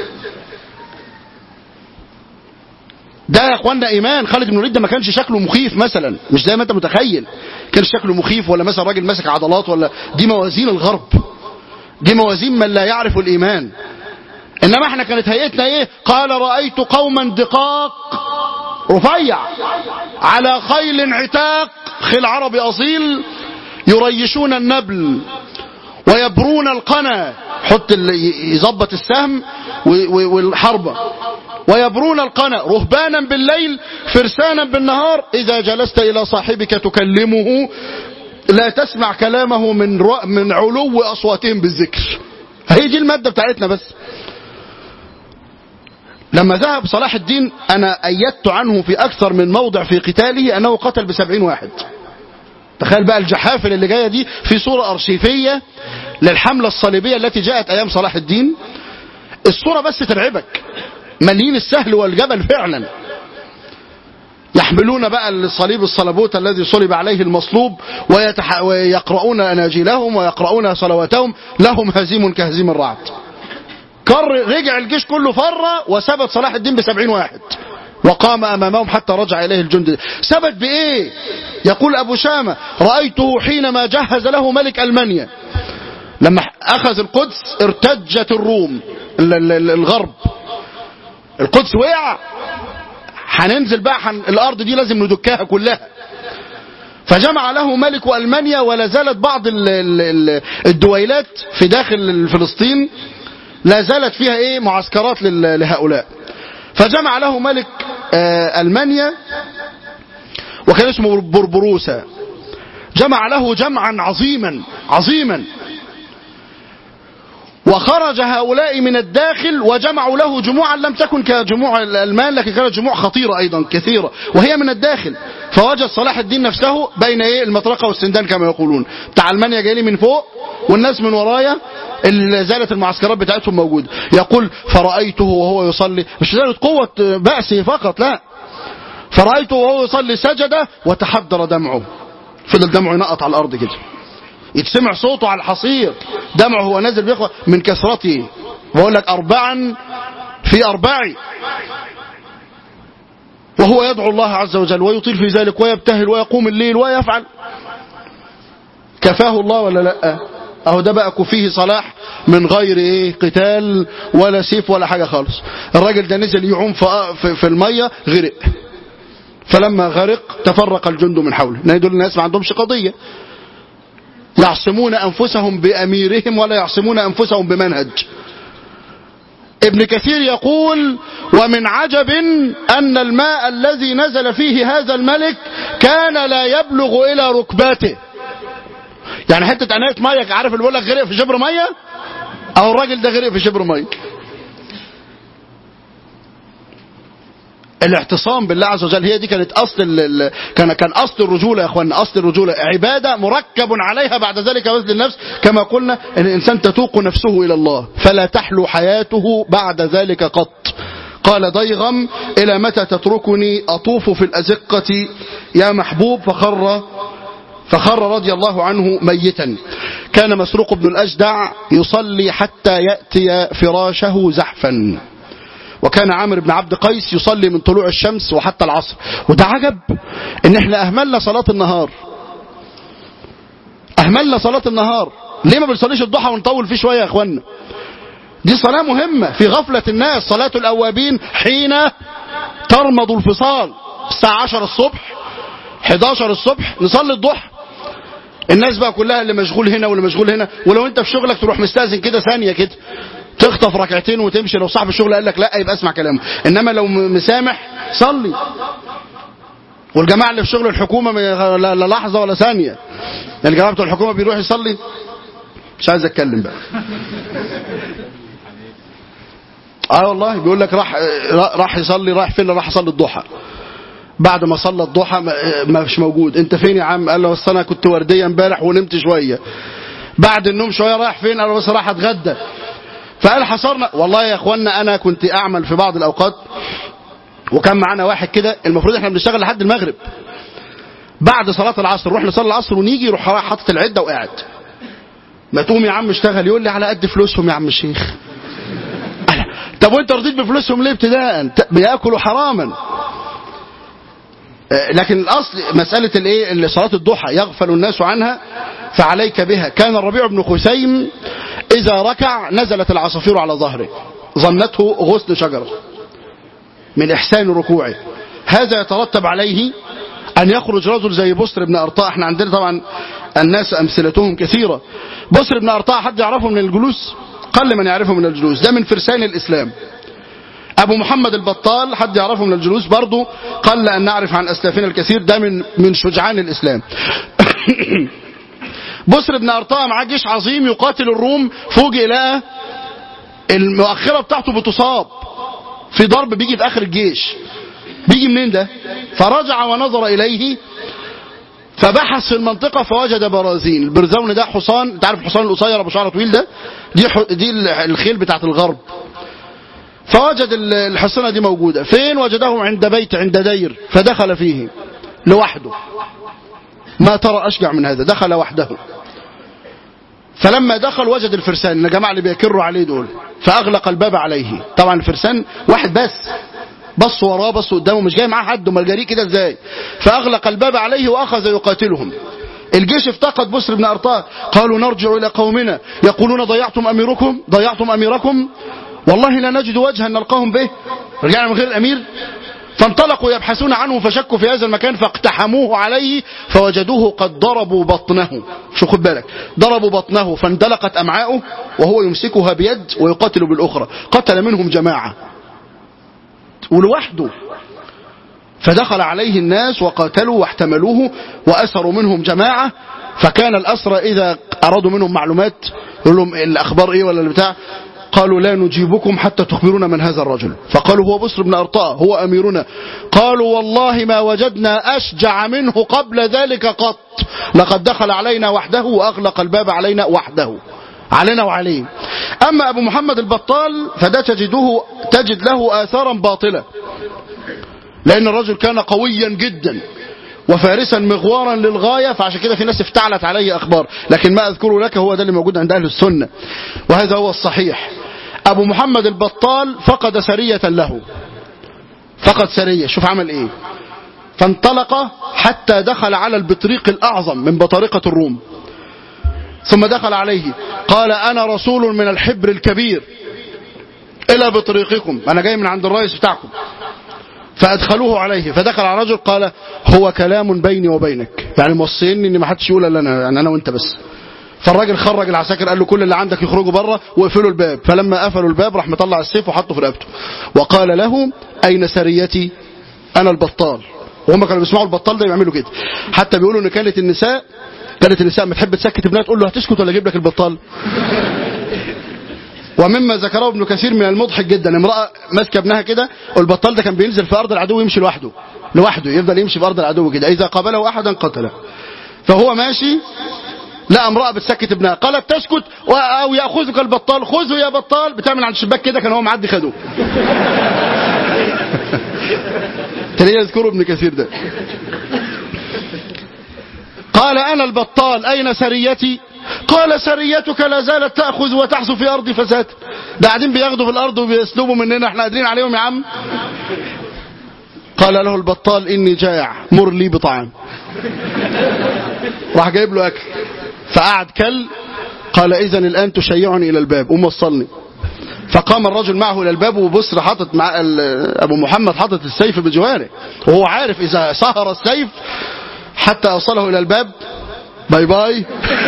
ده يا اخوانا ايمان خالد بن الوليد ده ما كانش شكله مخيف مثلا مش زي ما انت متخيل كان شكله مخيف ولا مثلا راجل ماسك عضلات ولا دي موازين الغرب دي موازين من لا يعرف الايمان انما احنا كانت هيئتنا ايه قال رايت قوما دقاق رفيع على خيل عتاق خيل عربي اصيل يريشون النبل ويبرون القنا حط يظبط السهم والحربة ويبرون القنا رهبانا بالليل فرسانا بالنهار إذا جلست إلى صاحبك تكلمه لا تسمع كلامه من من علو أصواتهم بالذكر هي دي المادة بتاعتنا بس لما ذهب صلاح الدين أنا أيدت عنه في أكثر من موضع في قتاله أنه قتل بسبعين واحد تخيل بقى الجحافل اللي جاية دي في صورة أرشيفية للحملة الصليبية التي جاءت أيام صلاح الدين الصورة بس ترعبك مليين السهل والجبل فعلا يحملون بقى الصليب الصلبوت الذي صلب عليه المصلوب ويتح... ويقرؤون أناجيلهم ويقرؤون صلواتهم لهم هزيم كهزيم الرعد كر رجع الجيش كله فر وثبت صلاح الدين بسبعين واحد وقام أمامهم حتى رجع إليه الجند ثبت بإيه يقول أبو شامة رأيته حينما جهز له ملك ألمانيا لما أخذ القدس ارتجت الروم ال- ال- ال- الغرب القدس وقع هننزل بقى حن... الأرض دي لازم ندكها كلها فجمع له ملك ألمانيا ولا زالت بعض ال- ال- ال- الدويلات في داخل فلسطين لا زالت فيها ايه معسكرات لل- لهؤلاء فجمع له ملك آه، ألمانيا وكان اسمه بربروسا جمع له جمعا عظيما عظيما وخرج هؤلاء من الداخل وجمعوا له جموعا لم تكن كجموع الألمان لكن كانت جموع خطيرة أيضا كثيرة وهي من الداخل فوجد صلاح الدين نفسه بين إيه المطرقة والسندان كما يقولون بتاع ألمانيا جاي لي من فوق والناس من ورايا اللي زالت المعسكرات بتاعتهم موجودة يقول فرأيته وهو يصلي مش زالت قوة بأسه فقط لا فرأيته وهو يصلي سجد وتحدر دمعه فضل دمعه ينقط على الأرض كده يتسمع صوته على الحصير دمعه هو نازل بيخوى من كثرته بقول لك أربعا في أربع وهو يدعو الله عز وجل ويطيل في ذلك ويبتهل ويقوم الليل ويفعل كفاه الله ولا لا اهو ده بقى كفيه صلاح من غير ايه قتال ولا سيف ولا حاجة خالص الراجل ده نزل يعوم في, في, في المية غرق فلما غرق تفرق الجند من حوله لان دول الناس ما عندهمش قضية يعصمون أنفسهم بأميرهم ولا يعصمون أنفسهم بمنهج ابن كثير يقول ومن عجب أن الماء الذي نزل فيه هذا الملك كان لا يبلغ إلى ركباته يعني حتة عناية مية عارف اللي بيقول لك غرق في شبر مية أو الراجل ده غرق في شبر مية الاعتصام بالله عز وجل هي دي كانت اصل ال- ال- كان كان اصل الرجوله يا اخوانا اصل الرجوله عباده مركب عليها بعد ذلك بذل النفس كما قلنا ان الانسان تتوق نفسه الى الله فلا تحلو حياته بعد ذلك قط قال ضيغم الى متى تتركني اطوف في الازقه يا محبوب فخر فخر رضي الله عنه ميتا كان مسروق بن الأجدع يصلي حتى يأتي فراشه زحفا وكان عامر بن عبد قيس يصلي من طلوع الشمس وحتى العصر وده عجب ان احنا اهملنا صلاة النهار اهملنا صلاة النهار ليه ما بنصليش الضحى ونطول فيه شوية يا اخوانا دي صلاة مهمة في غفلة الناس صلاة الأوابين حين ترمض الفصال الساعة 10 الصبح 11 الصبح نصلي الضحى الناس بقى كلها اللي مشغول هنا واللي مشغول هنا ولو انت في شغلك تروح مستأذن كده ثانية كده تخطف ركعتين وتمشي لو صاحب الشغل قال لك لا يبقى اسمع كلامه انما لو م- مسامح صلي والجماعه اللي في شغل الحكومه ما- لا لا لحظه ولا ثانيه الجماعه بتوع الحكومه بيروح يصلي مش عايز اتكلم بقى اه والله بيقول لك راح راح يصلي راح فين راح يصلي الضحى بعد ما صلى الضحى ما- ما مش موجود انت فين يا عم قال له بس انا كنت ورديه امبارح ونمت شويه بعد النوم شويه رايح فين قال له بس راح اتغدى فقال حصرنا والله يا اخوانا انا كنت اعمل في بعض الاوقات وكان معانا واحد كده المفروض احنا بنشتغل لحد المغرب بعد صلاه العصر نروح نصلي العصر ونيجي يروح رايح حاطط العده وقاعد ما تقوم يا عم اشتغل يقول لي على قد فلوسهم يا عم الشيخ أنا. طب وانت رضيت بفلوسهم ليه ابتداء ت- بياكلوا حراما آه، لكن الاصل مساله الايه اللي صلاه الضحى يغفل الناس عنها فعليك بها كان الربيع بن خثيم اذا ركع نزلت العصافير على ظهره ظنته غصن شجره من احسان ركوعه هذا يترتب عليه ان يخرج رجل زي بصر بن ارطاء احنا عندنا طبعا الناس امثلتهم كثيره بصر بن ارطاء حد يعرفه من الجلوس قل من يعرفه من الجلوس ده من فرسان الاسلام ابو محمد البطال حد يعرفه من الجلوس برضه قل ان نعرف عن اسلافنا الكثير ده من من شجعان الاسلام بصر بن ارطاء معاه جيش عظيم يقاتل الروم فوجئ لقى المؤخره بتاعته بتصاب في ضرب بيجي في اخر الجيش بيجي منين ده فرجع ونظر اليه فبحث في المنطقة فوجد برازين البرزون ده حصان انت عارف الحصان القصير ابو شعر طويل ده دي ح... دي الخيل بتاعت الغرب فوجد ال- الحصانة دي موجودة فين وجده عند بيت عند دير فدخل فيه لوحده ما ترى أشجع من هذا دخل وحده فلما دخل وجد الفرسان الجماعة اللي بيكروا عليه دول فأغلق الباب عليه طبعا الفرسان واحد بس بص وراه بص قدامه مش جاي معاه حد امال جاريه كده ازاي فاغلق الباب عليه واخذ يقاتلهم الجيش افتقد بسر بن ارطاه قالوا نرجع الى قومنا يقولون ضيعتم اميركم ضيعتم اميركم والله لا نجد وجها نلقاهم به رجعنا من غير الامير فانطلقوا يبحثون عنه فشكوا في هذا المكان فاقتحموه عليه فوجدوه قد ضربوا بطنه شو خد بالك ضربوا بطنه فاندلقت امعاؤه وهو يمسكها بيد ويقاتل بالاخرى قتل منهم جماعه ولوحده فدخل عليه الناس وقاتلوا واحتملوه وأسروا منهم جماعة فكان الأسرى إذا أرادوا منهم معلومات يقول لهم الأخبار إيه ولا البتاع قالوا لا نجيبكم حتى تخبرونا من هذا الرجل فقالوا هو بسر بن أرطاء هو أميرنا قالوا والله ما وجدنا أشجع منه قبل ذلك قط لقد دخل علينا وحده وأغلق الباب علينا وحده علينا وعليه أما أبو محمد البطال فده تجده تجد له آثارا باطلة لأن الرجل كان قويا جدا وفارسا مغوارا للغاية فعشان كده في ناس افتعلت عليه أخبار لكن ما أذكره لك هو ده اللي موجود عند أهل السنة وهذا هو الصحيح أبو محمد البطال فقد سرية له فقد سرية شوف عمل إيه فانطلق حتى دخل على البطريق الأعظم من بطارقة الروم ثم دخل عليه قال أنا رسول من الحبر الكبير إلى بطريقكم أنا جاي من عند الرئيس بتاعكم فأدخلوه عليه فدخل على رجل قال هو كلام بيني وبينك يعني موصيني ان ما حدش يقول الا انا يعني انا وانت بس فالراجل خرج العساكر قال له كل اللي عندك يخرجوا بره واقفلوا الباب فلما قفلوا الباب راح مطلع السيف وحطه في رقبته وقال له اين سريتي انا البطال وهم كانوا بيسمعوا البطال ده يعملوا كده حتى بيقولوا ان كانت النساء كانت النساء ما تحب تسكت ابنها تقول له هتسكت ولا اجيب لك البطال ومما ذكره ابن كثير من المضحك جدا امرأة ماسكة ابنها كده والبطال ده كان بينزل في أرض العدو يمشي لوحده لوحده يفضل يمشي في أرض العدو كده إذا قابله أحدا قتله فهو ماشي لا امرأة بتسكت ابنها قالت تسكت أو يأخذك البطال خذه يا بطال بتعمل عند الشباك كده كان هو معدي خدوه تلاقيه يذكره ابن كثير ده قال أنا البطال أين سريتي قال سريتك لا زالت تأخذ وتحث في أرض فساد ده قاعدين بياخدوا في الأرض وبيسلبوا مننا احنا قادرين عليهم يا عم قال له البطال إني جائع مر لي بطعام راح جايب له أكل فقعد كل قال إذا الآن تشيعني إلى الباب قوم وصلني فقام الرجل معه إلى الباب وبصر حاطط مع أبو محمد حاطط السيف بجواره وهو عارف إذا سهر السيف حتى أوصله إلى الباب باي باي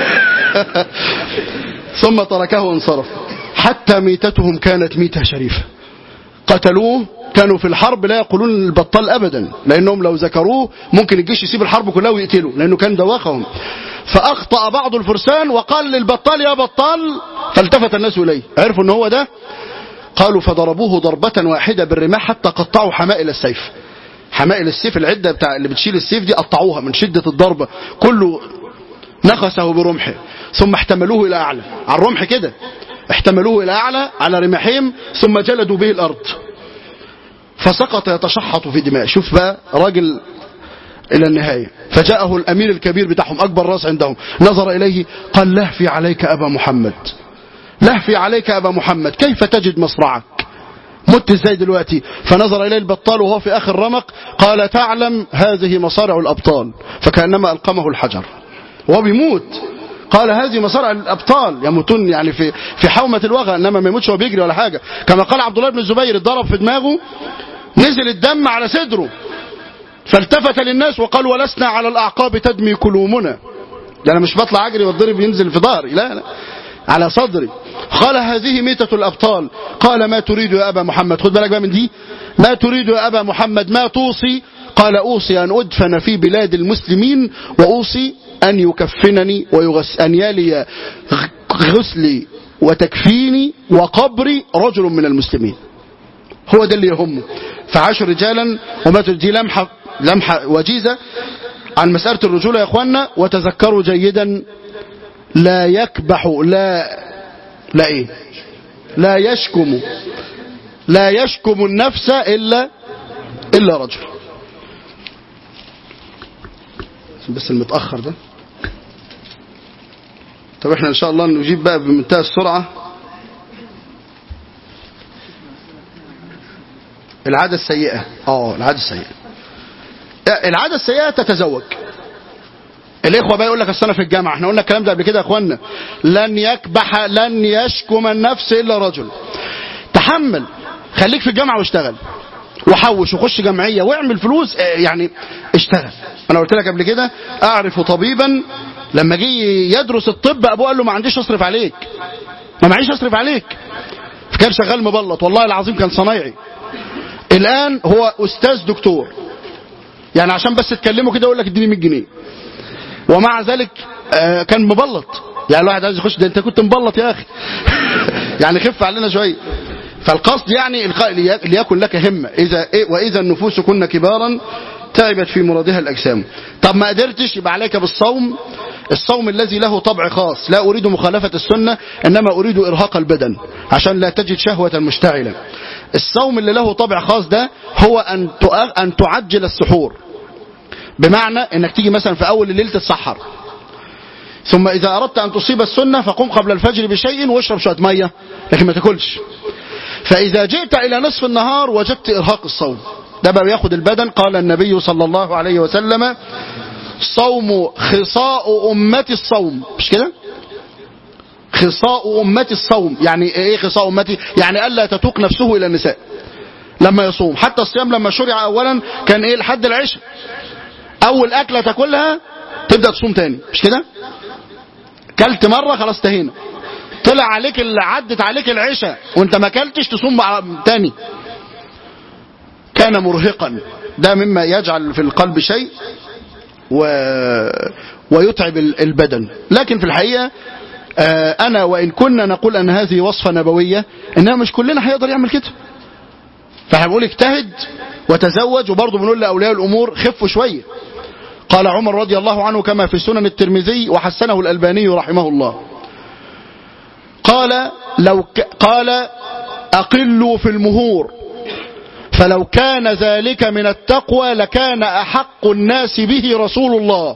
ثم تركه وانصرف حتى ميتتهم كانت ميتة شريفة قتلوه كانوا في الحرب لا يقولون البطال أبدا لأنهم لو ذكروه ممكن الجيش يسيب الحرب كلها ويقتله لأنه كان دواخهم فأخطأ بعض الفرسان وقال للبطال يا بطال فالتفت الناس إليه عرفوا أنه هو ده قالوا فضربوه ضربة واحدة بالرماح حتى قطعوا حمائل السيف حمائل السيف العدة بتاع اللي بتشيل السيف دي قطعوها من شدة الضربة كله نخسه برمحه ثم احتملوه إلى أعلى على الرمح كده احتملوه إلى أعلى على رماحهم ثم جلدوا به الأرض فسقط يتشحط في دماء شوف بقى راجل إلى النهاية فجاءه الأمير الكبير بتاعهم أكبر راس عندهم نظر إليه قال لهفي عليك أبا محمد لهفي عليك أبا محمد كيف تجد مصرعك مت ازاي دلوقتي فنظر إليه البطال وهو في آخر رمق قال تعلم هذه مصارع الأبطال فكأنما ألقمه الحجر وهو بيموت قال هذه مصارع الابطال يموتون يعني في في حومه الوغى انما ما يموتش وهو بيجري ولا حاجه كما قال عبد الله بن الزبير اتضرب في دماغه نزل الدم على صدره فالتفت للناس وقال ولسنا على الاعقاب تدمي كلومنا ده انا مش بطلع اجري والضرب ينزل في ظهري لا لا على صدري قال هذه ميتة الأبطال قال ما تريد يا أبا محمد خد بالك بقى من دي ما تريد يا أبا محمد ما توصي قال أوصي أن أدفن في بلاد المسلمين وأوصي أن يكفنني ويغس أن يلي غسلي وتكفيني وقبري رجل من المسلمين هو ده اللي يهمه فعاشوا رجالا وماتوا دي لمحة, لمحة وجيزة عن مسألة الرجولة يا أخوانا وتذكروا جيدا لا يكبح لا لا إيه لا يشكم لا يشكم النفس إلا إلا رجل بس المتأخر ده طب احنا ان شاء الله نجيب بقى بمنتهى السرعة العادة السيئة اه العادة السيئة العادة السيئة تتزوج الإخوة بقى يقول لك أصل أنا في الجامعة احنا قلنا الكلام ده قبل كده يا إخوانا لن يكبح لن يشكم النفس إلا رجل تحمل خليك في الجامعة واشتغل وحوش وخش جمعية واعمل فلوس اه يعني اشتغل أنا قلت لك قبل كده أعرف طبيبا لما جه يدرس الطب أبوه قال له ما عنديش أصرف عليك ما معيش أصرف عليك فكان شغال مبلط والله العظيم كان صنايعي الآن هو أستاذ دكتور يعني عشان بس تكلمه كده يقول لك اديني 100 جنيه ومع ذلك آه كان مبلط يعني الواحد عايز يخش ده انت كنت مبلط يا اخي يعني خف علينا شويه فالقصد يعني ليكن لك همه اذا واذا النفوس كن كبارا تعبت في مرادها الاجسام طب ما قدرتش يبقى عليك بالصوم الصوم الذي له طبع خاص لا اريد مخالفه السنه انما اريد ارهاق البدن عشان لا تجد شهوه مشتعله الصوم اللي له طبع خاص ده هو ان ان تعجل السحور بمعنى انك تيجي مثلا في اول الليل تتسحر ثم اذا اردت ان تصيب السنه فقم قبل الفجر بشيء واشرب شويه ميه لكن ما تاكلش فاذا جئت الى نصف النهار وجدت ارهاق الصوم ده بقى بياخد البدن قال النبي صلى الله عليه وسلم صوم خصاء امتي الصوم مش كده خصاء امتي الصوم يعني ايه خصاء امتي يعني الا تتوق نفسه الى النساء لما يصوم حتى الصيام لما شرع اولا كان ايه لحد العشاء اول اكله تاكلها تبدا تصوم تاني مش كده كلت مره خلاص تهينا طلع عليك اللي عدت عليك العشاء وانت ما كلتش تصوم تاني كان مرهقا ده مما يجعل في القلب شيء و... ويتعب البدن لكن في الحقيقه انا وان كنا نقول ان هذه وصفه نبويه انما مش كلنا هيقدر يعمل كده فاحنا بنقول اجتهد وتزوج وبرضه بنقول لاولياء الامور خفوا شويه قال عمر رضي الله عنه كما في سنن الترمذي وحسنه الألباني رحمه الله قال لو ك... قال أقلوا في المهور فلو كان ذلك من التقوى لكان أحق الناس به رسول الله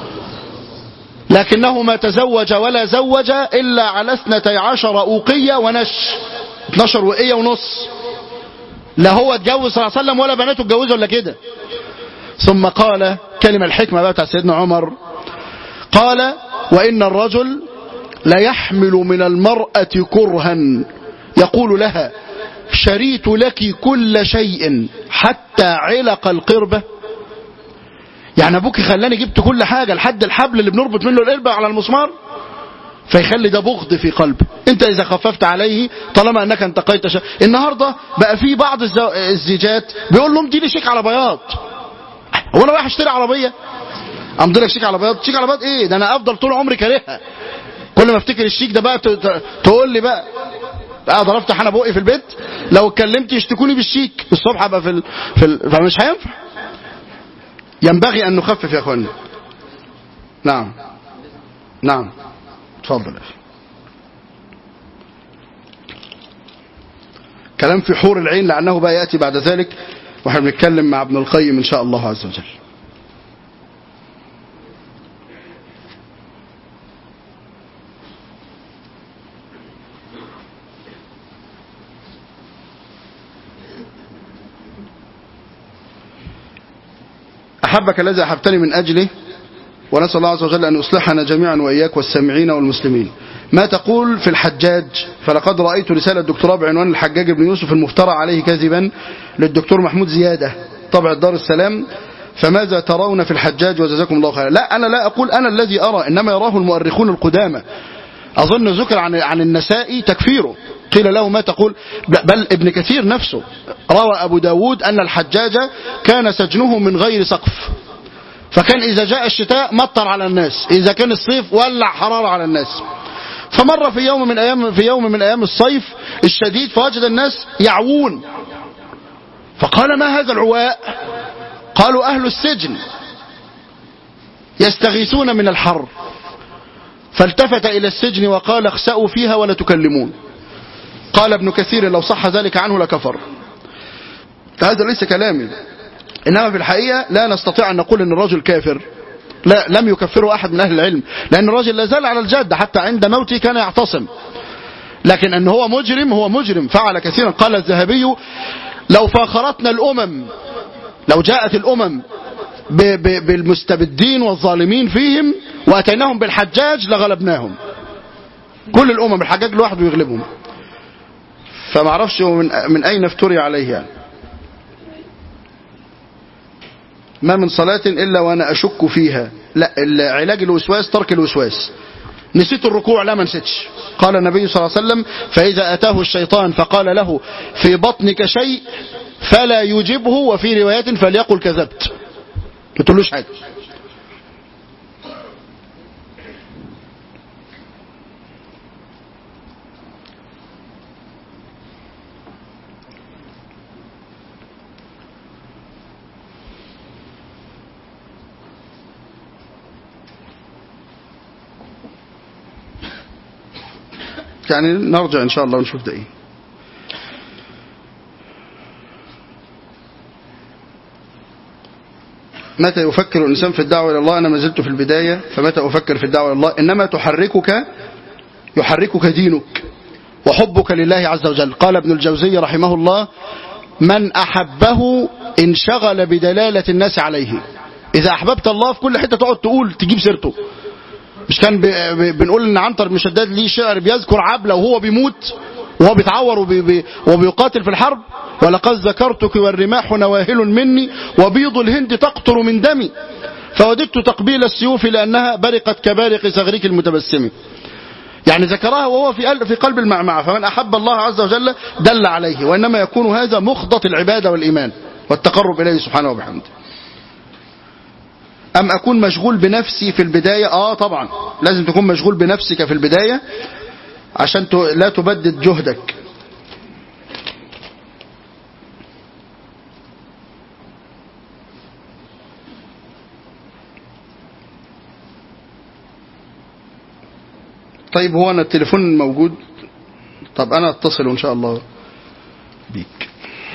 لكنه ما تزوج ولا زوج إلا على اثنتي عشر أوقية ونش 12 وقية ونص لا هو اتجوز صلى الله عليه وسلم ولا بناته اتجوزوا ولا كده ثم قال كلمة الحكمة بقى بتاع سيدنا عمر قال وإن الرجل ليحمل من المرأة كرها يقول لها شريت لك كل شيء حتى علق القربة يعني أبوك خلاني جبت كل حاجة لحد الحبل اللي بنربط منه القربة على المسمار فيخلي ده بغض في قلبه انت اذا خففت عليه طالما انك انتقيت شيء النهارده بقى في بعض الزيجات بيقول لهم دي لي شيك على بياض هو انا رايح اشتري عربيه امضي لك شيك على بياض شيك على بياض ايه ده انا افضل طول عمري كارهها كل ما افتكر الشيك ده بقى تقول لي بقى اقدر افتح انا بقي في البيت لو اتكلمت يشتكوني بالشيك الصبح ابقى في ال... في ال... فمش هينفع ينبغي ان نخفف يا اخوانا نعم نعم اتفضل كلام في حور العين لعله بقى ياتي بعد ذلك واحنا بنتكلم مع ابن القيم ان شاء الله عز وجل أحبك الذي أحبتني من أجله ونسأل الله عز وجل أن يصلحنا جميعا وإياك والسامعين والمسلمين ما تقول في الحجاج فلقد رأيت رسالة دكتوراه بعنوان الحجاج بن يوسف المفترى عليه كذبا للدكتور محمود زيادة طبع دار السلام فماذا ترون في الحجاج وجزاكم الله خيرا لا أنا لا أقول أنا الذي أرى إنما يراه المؤرخون القدامى أظن ذكر عن عن النسائي تكفيره قيل له ما تقول بل ابن كثير نفسه روى أبو داود أن الحجاج كان سجنه من غير سقف فكان إذا جاء الشتاء مطر على الناس إذا كان الصيف ولع حرارة على الناس فمر في يوم من أيام في يوم من أيام الصيف الشديد فوجد الناس يعوون فقال ما هذا العواء قالوا أهل السجن يستغيثون من الحر فالتفت إلى السجن وقال اخسأوا فيها ولا تكلمون قال ابن كثير لو صح ذلك عنه لكفر هذا ليس كلامي إنما في الحقيقة لا نستطيع أن نقول أن الرجل كافر لا لم يكفره أحد من أهل العلم لأن الرجل لا زال على الجادة حتى عند موته كان يعتصم لكن أن هو مجرم هو مجرم فعل كثيرا قال الذهبي لو فاخرتنا الأمم لو جاءت الأمم ب ب بالمستبدين والظالمين فيهم وأتيناهم بالحجاج لغلبناهم كل الأمم الحجاج لوحده يغلبهم فما اعرفش من, من أين افتري عليه يعني ما من صلاة إلا وأنا أشك فيها لا علاج الوسواس ترك الوسواس نسيت الركوع لا ما نسيتش قال النبي صلى الله عليه وسلم فإذا أتاه الشيطان فقال له في بطنك شيء فلا يجبه وفي روايات فليقل كذبت ما تقولوش حاجة يعني نرجع إن شاء الله ونشوف ده إيه متى يفكر الإنسان في الدعوة إلى الله أنا ما زلت في البداية فمتى أفكر في الدعوة إلى الله إنما تحركك يحركك دينك وحبك لله عز وجل قال ابن الجوزي رحمه الله من أحبه انشغل بدلالة الناس عليه إذا أحببت الله في كل حتة تقعد تقول تجيب سيرته مش كان بنقول ان عنتر بن شداد ليه شعر بيذكر عبله وهو بيموت وهو بيتعور وبي وبيقاتل في الحرب ولقد ذكرتك والرماح نواهل مني وبيض الهند تقطر من دمي فوددت تقبيل السيوف لأنها برقت كبارق صغرك المتبسم يعني ذكرها وهو في في قلب المعمعة فمن أحب الله عز وجل دل عليه وإنما يكون هذا مخضط العبادة والإيمان والتقرب إليه سبحانه وبحمده أم أكون مشغول بنفسي في البداية آه طبعا لازم تكون مشغول بنفسك في البداية عشان لا تبدد جهدك طيب هو أنا التليفون موجود طب أنا أتصل إن شاء الله بيك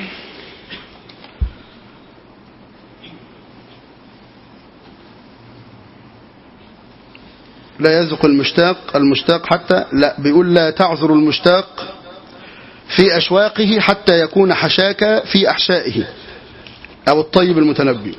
لا يذق المشتاق المشتاق حتى لا بيقول لا تعذر المشتاق في أشواقه حتى يكون حشاك في أحشائه أو الطيب المتنبي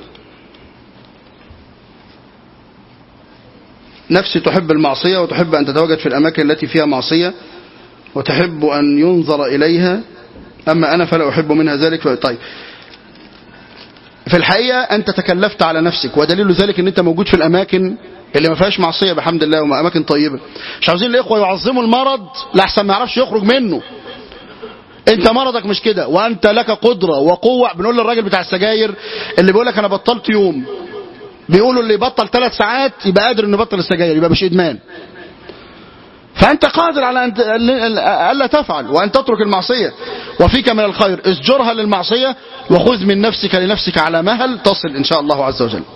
نفسي تحب المعصية وتحب أن تتواجد في الأماكن التي فيها معصية وتحب أن ينظر إليها أما أنا فلا أحب منها ذلك طيب في الحقيقة أنت تكلفت على نفسك ودليل ذلك أن أنت موجود في الأماكن اللي ما فيهاش معصية بحمد الله وما أماكن طيبة مش عاوزين الإخوة يعظموا المرض لحسن ما يعرفش يخرج منه انت مرضك مش كده وانت لك قدرة وقوة بنقول للراجل بتاع السجاير اللي بيقول لك انا بطلت يوم بيقولوا اللي يبطل ثلاث ساعات يبقى قادر انه يبطل السجاير يبقى مش ادمان فانت قادر على ان الا تفعل وان تترك المعصية وفيك من الخير اسجرها للمعصية وخذ من نفسك لنفسك على مهل تصل ان شاء الله عز وجل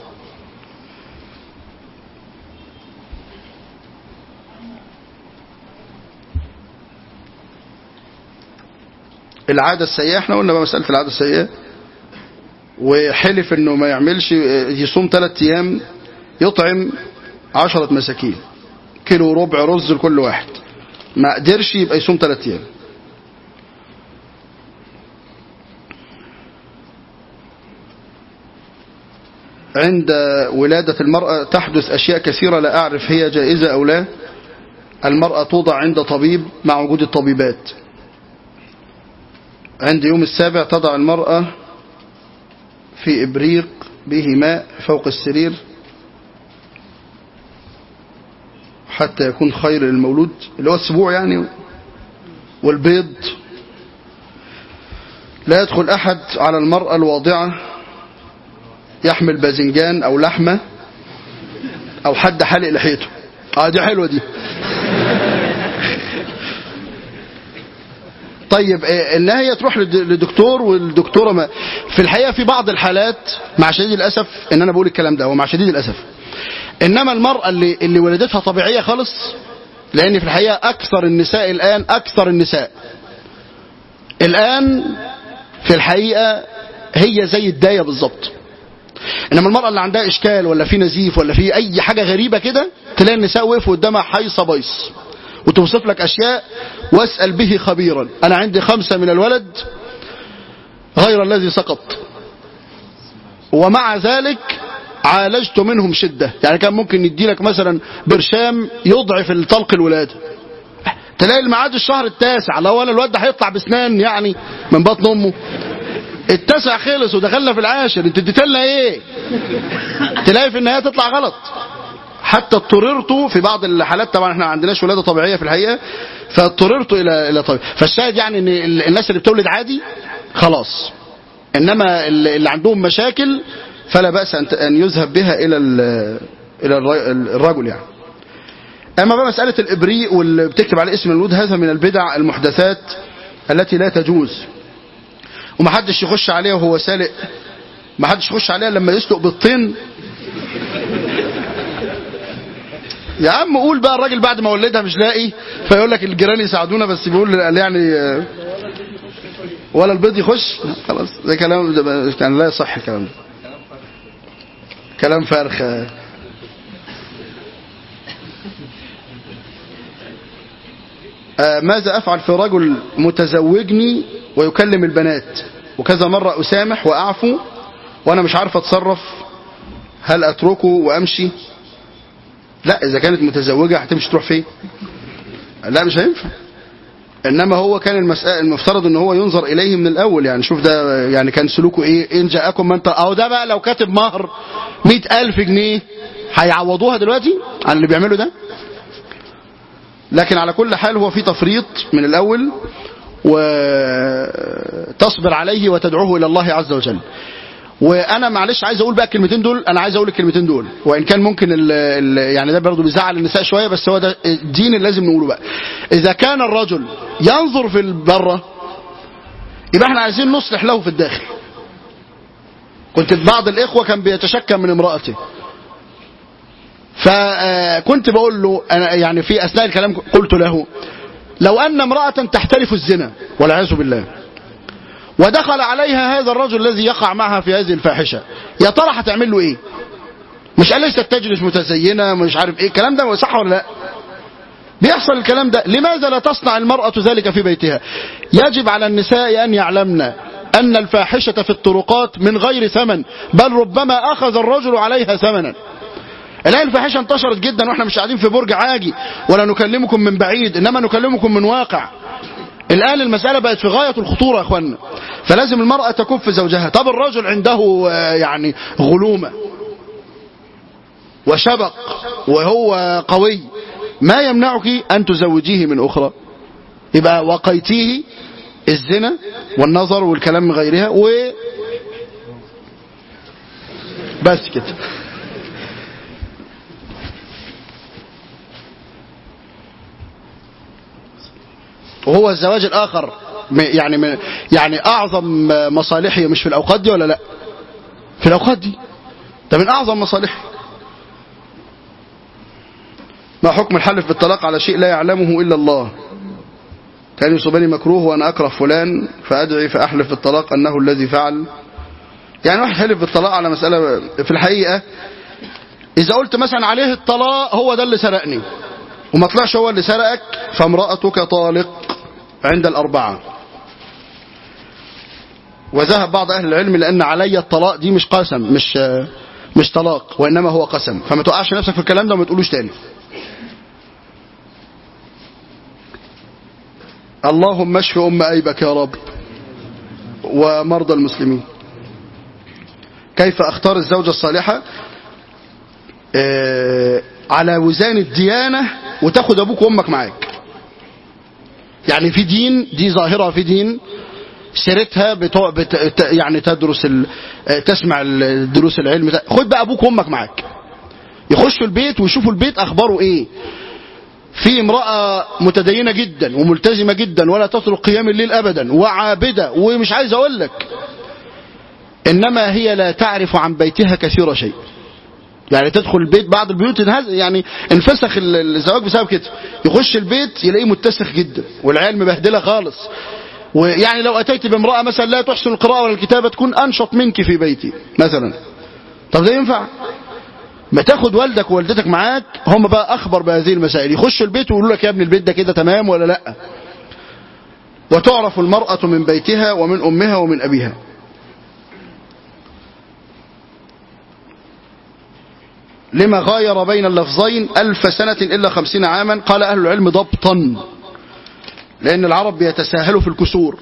العادة السيئة احنا قلنا بقى مسألة العادة السيئة وحلف انه ما يعملش يصوم ثلاث ايام يطعم عشرة مساكين كيلو ربع رز لكل واحد ما قدرش يبقى يصوم ثلاث ايام عند ولادة المرأة تحدث أشياء كثيرة لا أعرف هي جائزة أو لا المرأة توضع عند طبيب مع وجود الطبيبات عند يوم السابع تضع المرأة في إبريق به ماء فوق السرير حتى يكون خير للمولود اللي هو السبوع يعني والبيض لا يدخل أحد على المرأة الواضعة يحمل باذنجان أو لحمة أو حد حلق لحيته اه دي حلوة دي طيب ان هي تروح لدكتور والدكتوره ما في الحقيقه في بعض الحالات مع شديد الاسف ان انا بقول الكلام ده ومع شديد الاسف انما المراه اللي اللي ولادتها طبيعيه خالص لان في الحقيقه اكثر النساء الان اكثر النساء الان في الحقيقه هي زي الدايه بالظبط انما المراه اللي عندها اشكال ولا في نزيف ولا في اي حاجه غريبه كده تلاقي النساء وقفوا قدامها حيصه بيص وتوصف لك أشياء واسأل به خبيرا أنا عندي خمسة من الولد غير الذي سقط ومع ذلك عالجت منهم شدة يعني كان ممكن يدي لك مثلا برشام يضعف الطلق الولادة تلاقي الميعاد الشهر التاسع لو ولا الواد ده هيطلع بسنان يعني من بطن امه التاسع خلص ودخلنا في العاشر انت اديت لنا ايه تلاقي في النهايه تطلع غلط حتى اضطررت في بعض الحالات طبعا احنا ما عندناش ولاده طبيعيه في الحقيقه فاضطررت الى الى طبيعي فالشاهد يعني ان ال- الناس اللي بتولد عادي خلاص انما اللي اللي عندهم مشاكل فلا باس ان ت- ان يذهب بها الى ال- الى الر- الرجل يعني اما بقى مساله الابريق واللي بتكتب عليه اسم الولود هذا من البدع المحدثات التي لا تجوز ومحدش يخش عليه وهو سالق محدش يخش عليها لما يسلق بالطين يا عم قول بقى الراجل بعد ما ولدها مش لاقي فيقول لك الجيران يساعدونا بس بيقول قال يعني آه، ولا البيض يخش خلاص ده كلام ده بقى- يعني لا يصح الكلام ده كلام فارخ آه. آه، ماذا أفعل في رجل متزوجني ويكلم البنات وكذا مرة أسامح وأعفو وأنا مش عارف أتصرف هل أتركه وأمشي لا إذا كانت متزوجة هتمشي تروح فين لا مش هينفع إنما هو كان المسألة المفترض إن هو ينظر إليه من الأول يعني شوف ده يعني كان سلوكه إيه إن جاءكم من أو ده بقى لو كاتب مهر مئة ألف جنيه هيعوضوها دلوقتي عن اللي بيعمله ده لكن على كل حال هو في تفريط من الأول وتصبر عليه وتدعوه إلى الله عز وجل وانا معلش عايز اقول بقى الكلمتين دول انا عايز اقول الكلمتين دول وان كان ممكن ال ال يعني ده برضه بيزعل النساء شويه بس هو ده الدين اللي لازم نقوله بقى اذا كان الرجل ينظر في البره يبقى احنا عايزين نصلح له في الداخل كنت بعض الاخوه كان بيتشكى من امراته فكنت بقول له أنا يعني في اثناء الكلام قلت له لو ان امراه تحترف الزنا والعياذ بالله ودخل عليها هذا الرجل الذي يقع معها في هذه الفاحشه يا ترى هتعمل له ايه مش قال ليست تجلس متزينه مش عارف ايه الكلام ده صح ولا لا بيحصل الكلام ده لماذا لا تصنع المرأة ذلك في بيتها يجب على النساء أن يعلمن أن الفاحشة في الطرقات من غير ثمن بل ربما أخذ الرجل عليها ثمنا الآن الفاحشة انتشرت جدا واحنا مش قاعدين في برج عاجي ولا نكلمكم من بعيد إنما نكلمكم من واقع الآن المسألة بقت في غاية الخطورة يا أخوانا فلازم المرأة تكف زوجها طب الرجل عنده آه، يعني غلومة وشبق وهو قوي ما يمنعك أن تزوجيه من أخرى يبقى وقيتيه الزنا والنظر والكلام من غيرها و بس كده وهو الزواج الآخر م- يعني من يعني أعظم مصالحه مش في الأوقات دي ولا لا في الأوقات دي ده من أعظم مصالحه ما حكم الحلف بالطلاق على شيء لا يعلمه إلا الله كان يصيبني مكروه وأنا أكره فلان فأدعي فأحلف بالطلاق أنه الذي فعل يعني واحد حلف بالطلاق على مسألة في الحقيقة إذا قلت مثلا عليه الطلاق هو ده اللي سرقني وما طلعش هو اللي سرقك فامرأتك طالق عند الأربعة وذهب بعض أهل العلم لأن علي الطلاق دي مش قسم مش مش طلاق وإنما هو قسم فما توقعش نفسك في الكلام ده وما تقولوش تاني اللهم اشف أم أيبك يا رب ومرضى المسلمين كيف أختار الزوجة الصالحة آه، على وزان الديانة وتاخد أبوك وأمك معاك يعني في دين دي ظاهرة في دين سيرتها بتو... بت... ت- يعني تدرس ال... آه، تسمع ال- دروس العلم ده. خد بقى أبوك وأمك معاك يخشوا البيت ويشوفوا البيت أخباره إيه في امرأة متدينة جدا وملتزمة جدا ولا تترك قيام الليل أبدا وعابدة ومش عايز أقول لك إنما هي لا تعرف عن بيتها كثير شيء يعني تدخل البيت بعض البيوت انهز يعني انفسخ ال- الزواج بسبب كده يخش البيت يلاقيه متسخ جدا والعيال مبهدله خالص ويعني لو اتيت بامراه مثلا لا تحسن القراءه ولا الكتابه تكون انشط منك في بيتي مثلا طب ده ينفع ما تاخد والدك ووالدتك معاك هم بقى اخبر بهذه المسائل يخشوا البيت ويقولوا لك يا ابني البيت ده كده تمام ولا لا وتعرف المرأة من بيتها ومن أمها ومن أبيها لما غاير بين اللفظين ألف سنة إلا خمسين عاما قال أهل العلم ضبطا لأن العرب بيتساهلوا في الكسور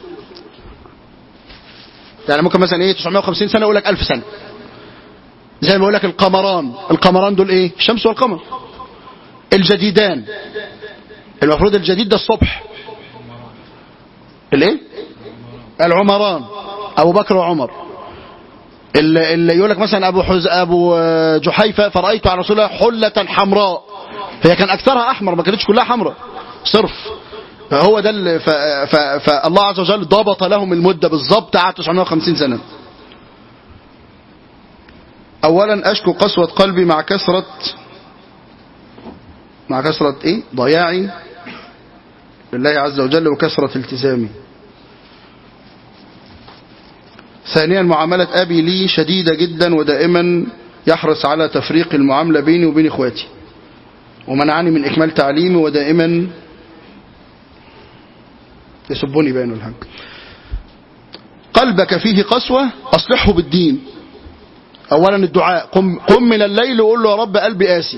يعني ممكن مثلا ايه 950 سنة يقول لك 1000 سنة زي ما يقول لك القمران القمران دول ايه الشمس والقمر الجديدان المفروض الجديد ده الصبح الايه العمران ابو بكر وعمر اللي, اللي يقول لك مثلا ابو حز ابو جحيفه فرايت على رسول الله حله حمراء هي كان اكثرها احمر ما كانتش كلها حمراء صرف فهو ده اللي ف... ف... فالله عز وجل ضبط لهم المده بالظبط على 950 سنه اولا اشكو قسوه قلبي مع كثره مع كثره ايه ضياعي لله عز وجل وكثره التزامي ثانيا معاملة أبي لي شديدة جدا ودائما يحرص على تفريق المعاملة بيني وبين إخواتي ومنعني من إكمال تعليمي ودائما يسبني بين الحق قلبك فيه قسوة أصلحه بالدين أولا الدعاء قم, قم من الليل وقول له يا رب قلبي قاسي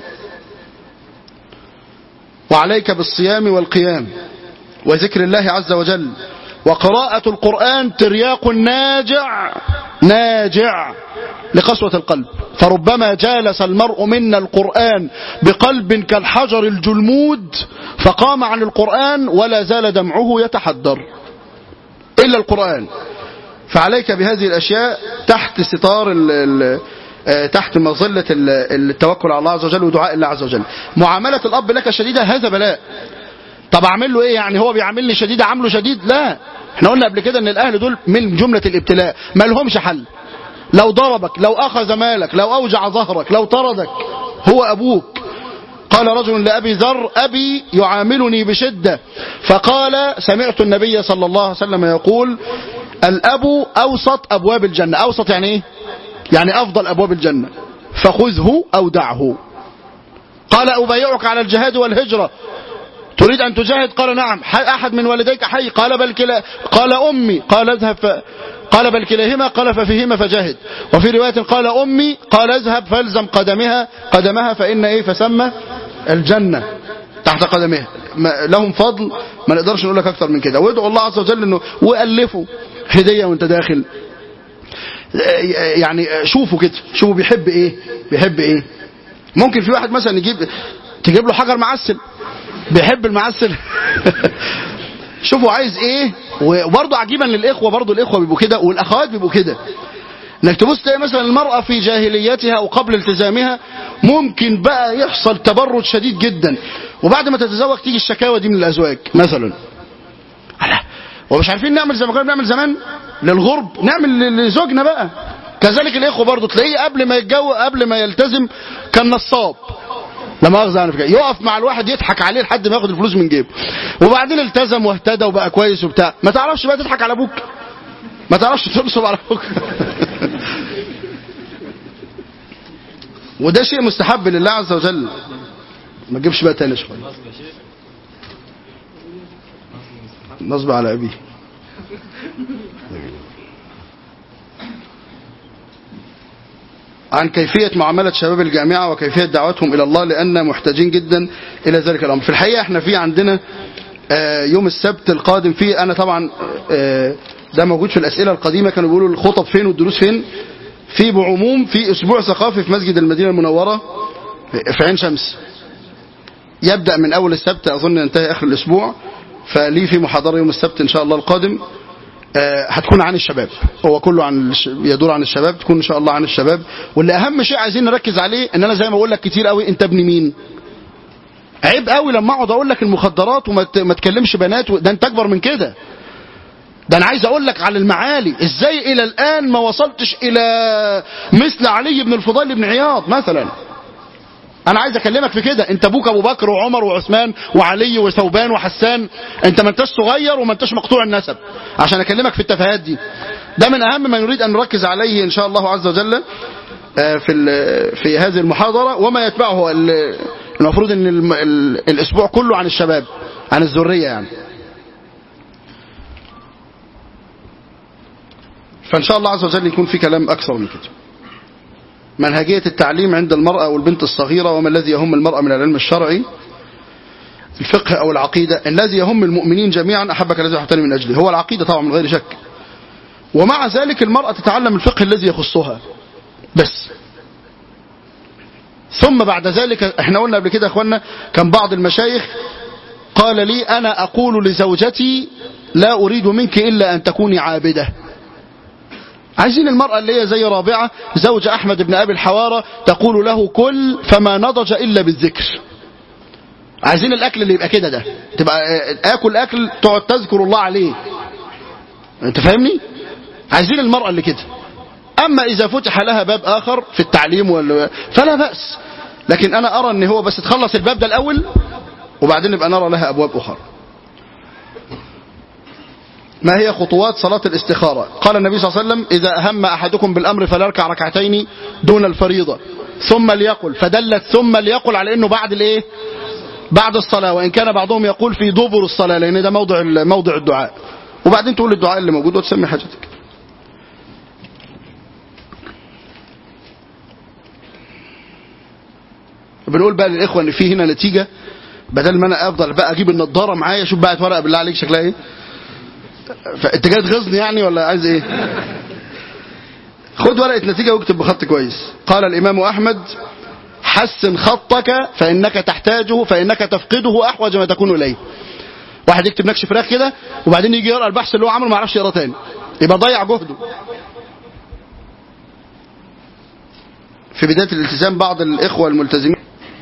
وعليك بالصيام والقيام وذكر الله عز وجل وقراءة القرآن ترياق ناجع ناجع لقسوة القلب فربما جالس المرء منا القرآن بقلب كالحجر الجلمود فقام عن القرآن ولا زال دمعه يتحدر إلا القرآن فعليك بهذه الأشياء تحت ستار ال ال تحت مظلة التوكل على الله عز وجل ودعاء الله عز وجل معاملة الأب لك شديدة هذا بلاء طب اعمل له ايه يعني هو بيعاملني شديد عامله شديد لا احنا قلنا قبل كده ان الاهل دول من جملة الابتلاء ما لهمش حل لو ضربك لو اخذ مالك لو اوجع ظهرك لو طردك هو ابوك قال رجل لأبي ذر أبي يعاملني بشدة فقال سمعت النبي صلى الله عليه وسلم يقول الأب أوسط أبواب الجنة أوسط يعني إيه يعني أفضل أبواب الجنة فخذه أو دعه قال أبايعك على الجهاد والهجرة تريد أن تجاهد قال نعم أحد من والديك حي قال بل كلا قال أمي قال اذهب ف... قال بل كلاهما قال ففيهما فجاهد وفي رواية قال أمي قال اذهب فالزم قدمها قدمها فإن إيه فسمى الجنة تحت قدمها لهم فضل ما نقدرش نقول لك أكتر من كده وادعوا الله عز وجل أنه وألفوا هدية وانت داخل يعني شوفوا كده شوفوا بيحب ايه بيحب ايه ممكن في واحد مثلا يجيب تجيب له حجر معسل بيحب المعسل شوفوا عايز ايه وبرضه عجيبا للاخوه برضه الاخوه بيبقوا كده والاخوات بيبقوا كده انك تبص تلاقي مثلا المراه في جاهليتها وقبل التزامها ممكن بقى يحصل تبرج شديد جدا وبعد ما تتزوج تيجي الشكاوى دي من الازواج مثلا ومش عارفين نعمل زي ما كنا بنعمل زمان للغرب نعمل لزوجنا بقى كذلك الاخوه برضه تلاقيه قبل ما يتجوز قبل ما يلتزم كان نصاب لا مؤاخذه يعني في يقف مع الواحد يضحك عليه لحد ما ياخد الفلوس من جيبه وبعدين التزم واهتدى وبقى كويس وبتاع ما تعرفش بقى تضحك على ابوك ما تعرفش تنصب على ابوك وده شيء مستحب لله عز وجل ما تجيبش بقى تاني شويه نصب على ابيه عن كيفية معاملة شباب الجامعة وكيفية دعوتهم إلى الله لأن محتاجين جدا إلى ذلك الأمر في الحقيقة احنا في عندنا يوم السبت القادم فيه أنا طبعا ده موجود في الأسئلة القديمة كانوا بيقولوا الخطب فين والدروس فين في بعموم في أسبوع ثقافي في مسجد المدينة المنورة في عين شمس يبدأ من أول السبت أظن ينتهي آخر الأسبوع فليه في محاضرة يوم السبت إن شاء الله القادم هتكون عن الشباب هو كله عن يدور عن الشباب تكون ان شاء الله عن الشباب واللي اهم شيء عايزين نركز عليه ان انا زي ما بقول لك كتير قوي انت ابن مين عيب قوي لما اقعد اقول لك المخدرات وما ما تكلمش بنات ده انت اكبر من كده ده انا عايز اقول لك على المعالي ازاي الى الان ما وصلتش الى مثل علي بن الفضيل بن عياض مثلا انا عايز اكلمك في كده انت ابوك ابو بكر وعمر وعثمان وعلي وثوبان وحسان انت ما انتش صغير وما انتش مقطوع النسب عشان اكلمك في التفاهات دي ده من اهم ما نريد ان نركز عليه ان شاء الله عز وجل في في هذه المحاضره وما يتبعه المفروض ان الاسبوع كله عن الشباب عن الذريه يعني فإن شاء الله عز وجل يكون في كلام أكثر من كده منهجية التعليم عند المرأة والبنت الصغيرة وما الذي يهم المرأة من العلم الشرعي الفقه أو العقيدة الذي يهم المؤمنين جميعا أحبك الذي أحبتني من أجله هو العقيدة طبعا من غير شك ومع ذلك المرأة تتعلم الفقه الذي يخصها بس ثم بعد ذلك احنا قلنا قبل كده يا اخوانا كان بعض المشايخ قال لي انا اقول لزوجتي لا اريد منك الا ان تكوني عابده عايزين المرأة اللي هي زي رابعة زوج أحمد بن أبي الحوارة تقول له كل فما نضج إلا بالذكر عايزين الأكل اللي يبقى كده ده تبقى آكل أكل تقعد تذكر الله عليه أنت فاهمني عايزين المرأة اللي كده أما إذا فتح لها باب آخر في التعليم ولا فلا بأس لكن أنا أرى أن هو بس تخلص الباب ده الأول وبعدين نبقى نرى لها أبواب أخرى ما هي خطوات صلاة الاستخارة قال النبي صلى الله عليه وسلم إذا أهم أحدكم بالأمر فليركع ركعتين دون الفريضة ثم ليقل فدلت ثم ليقل على أنه بعد الإيه بعد الصلاة وإن كان بعضهم يقول في دبر الصلاة لأن ده موضع موضع الدعاء وبعدين تقول الدعاء اللي موجود وتسمي حاجتك بنقول بقى للإخوة إن في هنا نتيجة بدل ما أنا أفضل بقى أجيب النضارة معايا شوف بقى ورقة بالله عليك شكلها إيه فأنت جاي تغيظني يعني ولا عايز إيه خد ورقة نتيجة واكتب بخط كويس قال الإمام أحمد حسن خطك فإنك تحتاجه فإنك تفقده أحوج ما تكون إليه واحد يكتب نكش فراخ كده وبعدين يجي يقرأ البحث اللي هو عمله ما يعرفش يقرأ تاني يبقى ضيع جهده في بداية الالتزام بعض الإخوة الملتزمين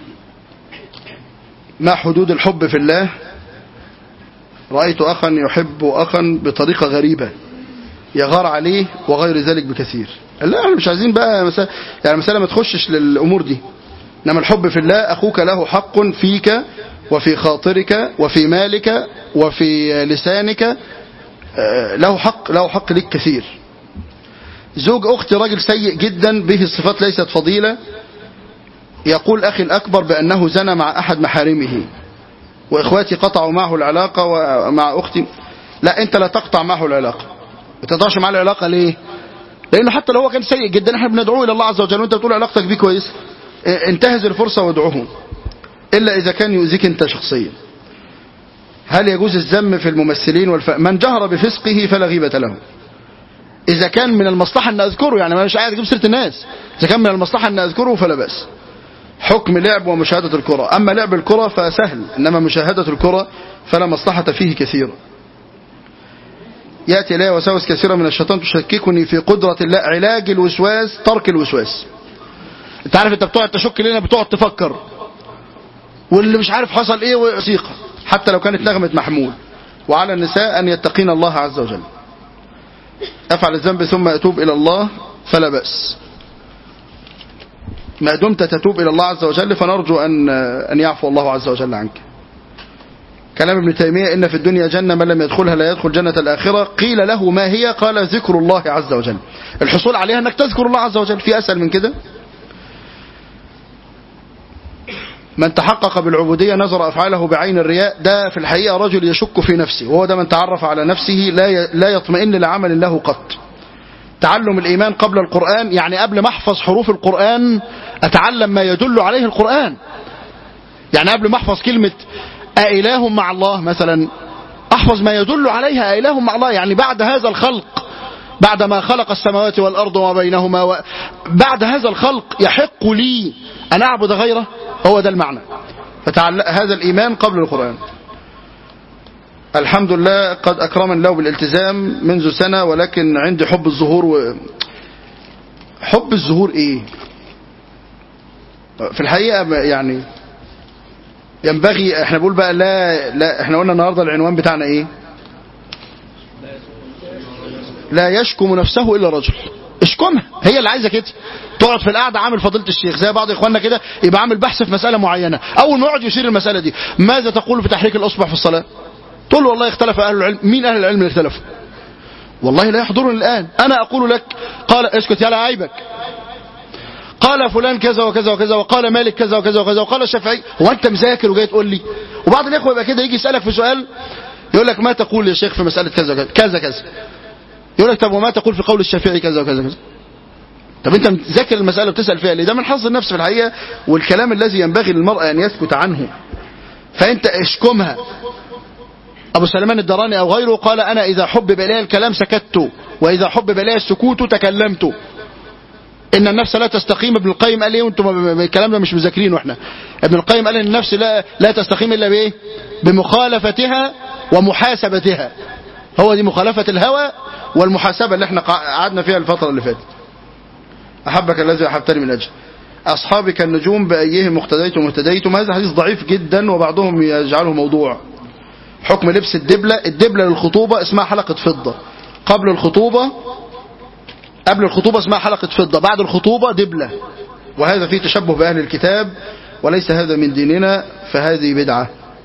ما حدود الحب في الله رأيت أخا يحب أخا بطريقة غريبة يغار عليه وغير ذلك بكثير لا احنا مش عايزين بقى مسألة يعني مسألة ما تخشش للأمور دي إنما الحب في الله أخوك له حق فيك وفي خاطرك وفي مالك وفي لسانك له حق له حق لك كثير زوج أختي راجل سيء جدا به الصفات ليست فضيلة يقول أخي الأكبر بأنه زنى مع أحد محارمه وإخواتي قطعوا معه العلاقة ومع أختي لا أنت لا تقطع معه العلاقة ما تقطعش معه العلاقة ليه لأنه حتى لو هو كان سيء جدا احنا بندعوه إلى الله عز وجل وانت بتقول علاقتك بيه كويس انتهز الفرصة وادعوه إلا إذا كان يؤذيك أنت شخصيا هل يجوز الذم في الممثلين والف... من جهر بفسقه فلا غيبة له إذا كان من المصلحة أن أذكره يعني مش عايز أجيب سيرة الناس إذا كان من المصلحة أن أذكره فلا بأس حكم لعب ومشاهدة الكرة أما لعب الكرة فسهل إنما مشاهدة الكرة فلا مصلحة فيه كثيرا يأتي إلي وساوس كثيرة من الشيطان تشككني في قدرة الله علاج الوسواس ترك الوسواس انت عارف انت بتقعد تشك لنا بتقعد تفكر واللي مش عارف حصل ايه وثيقة حتى لو كانت نغمة محمول وعلى النساء أن يتقين الله عز وجل أفعل الذنب ثم أتوب إلى الله فلا بأس ما دمت تتوب إلى الله عز وجل فنرجو أن أن يعفو الله عز وجل عنك كلام ابن تيمية إن في الدنيا جنة من لم يدخلها لا يدخل جنة الآخرة قيل له ما هي قال ذكر الله عز وجل الحصول عليها أنك تذكر الله عز وجل في أسأل من كده من تحقق بالعبودية نظر أفعاله بعين الرياء ده في الحقيقة رجل يشك في نفسه وهو ده من تعرف على نفسه لا لا يطمئن لعمل له قط تعلم الإيمان قبل القرآن يعني قبل ما أحفظ حروف القرآن أتعلم ما يدل عليه القرآن يعني قبل ما أحفظ كلمة أإله مع الله مثلا أحفظ ما يدل عليها أإله مع الله يعني بعد هذا الخلق بعد ما خلق السماوات والأرض وما بينهما و... بعد هذا الخلق يحق لي أن أعبد غيره هو ده المعنى فتعل... هذا الإيمان قبل القرآن الحمد لله قد أكرم الله بالالتزام منذ سنة ولكن عندي حب الظهور و... حب الظهور إيه في الحقيقة يعني ينبغي احنا بقول بقى لا لا احنا قلنا النهارده العنوان بتاعنا ايه لا يشكم نفسه الا رجل اشكمها هي اللي عايزه كده تقعد في القعده عامل فضيله الشيخ زي بعض اخواننا كده يبقى عامل بحث في مساله معينه اول ما يقعد يشير المساله دي ماذا تقول في تحريك الاصبع في الصلاه تقول له والله اختلف اهل العلم مين اهل العلم اللي اختلفوا والله لا يحضرني الان انا اقول لك قال اسكت يا عيبك قال فلان كذا وكذا وكذا وقال مالك كذا وكذا وكذا وقال الشافعي هو انت مذاكر وجاي تقول لي وبعض الاخوه يبقى كده يجي يسالك في سؤال يقول لك ما تقول يا شيخ في مساله كذا وكذا كذا كذا يقول لك طب وما تقول في قول الشافعي كذا وكذا كذا طب انت مذاكر المسألة بتسأل فيها ليه ده من حظ النفس في الحقيقة والكلام الذي ينبغي للمرأة أن يسكت عنه فأنت اشكمها أبو سلمان الدراني أو غيره قال أنا إذا حبب إلي الكلام سكت وإذا حبب إلي السكوت تكلمت إن النفس لا تستقيم ابن القيم قال إيه وأنتم الكلام ده مش مذاكرينه إحنا ابن القيم قال إن النفس لا لا تستقيم إلا بإيه بمخالفتها ومحاسبتها هو دي مخالفة الهوى والمحاسبة اللي احنا قعدنا فيها الفترة اللي فاتت أحبك الذي أحبتني من أجل أصحابي كالنجوم بأيهم اقتديتم واهتديتم هذا حديث ضعيف جدا وبعضهم يجعله موضوع حكم لبس الدبلة الدبلة للخطوبة اسمها حلقة فضة قبل الخطوبة قبل الخطوبة اسمها حلقة فضة بعد الخطوبة دبلة وهذا فيه تشبه بأهل الكتاب وليس هذا من ديننا فهذه بدعة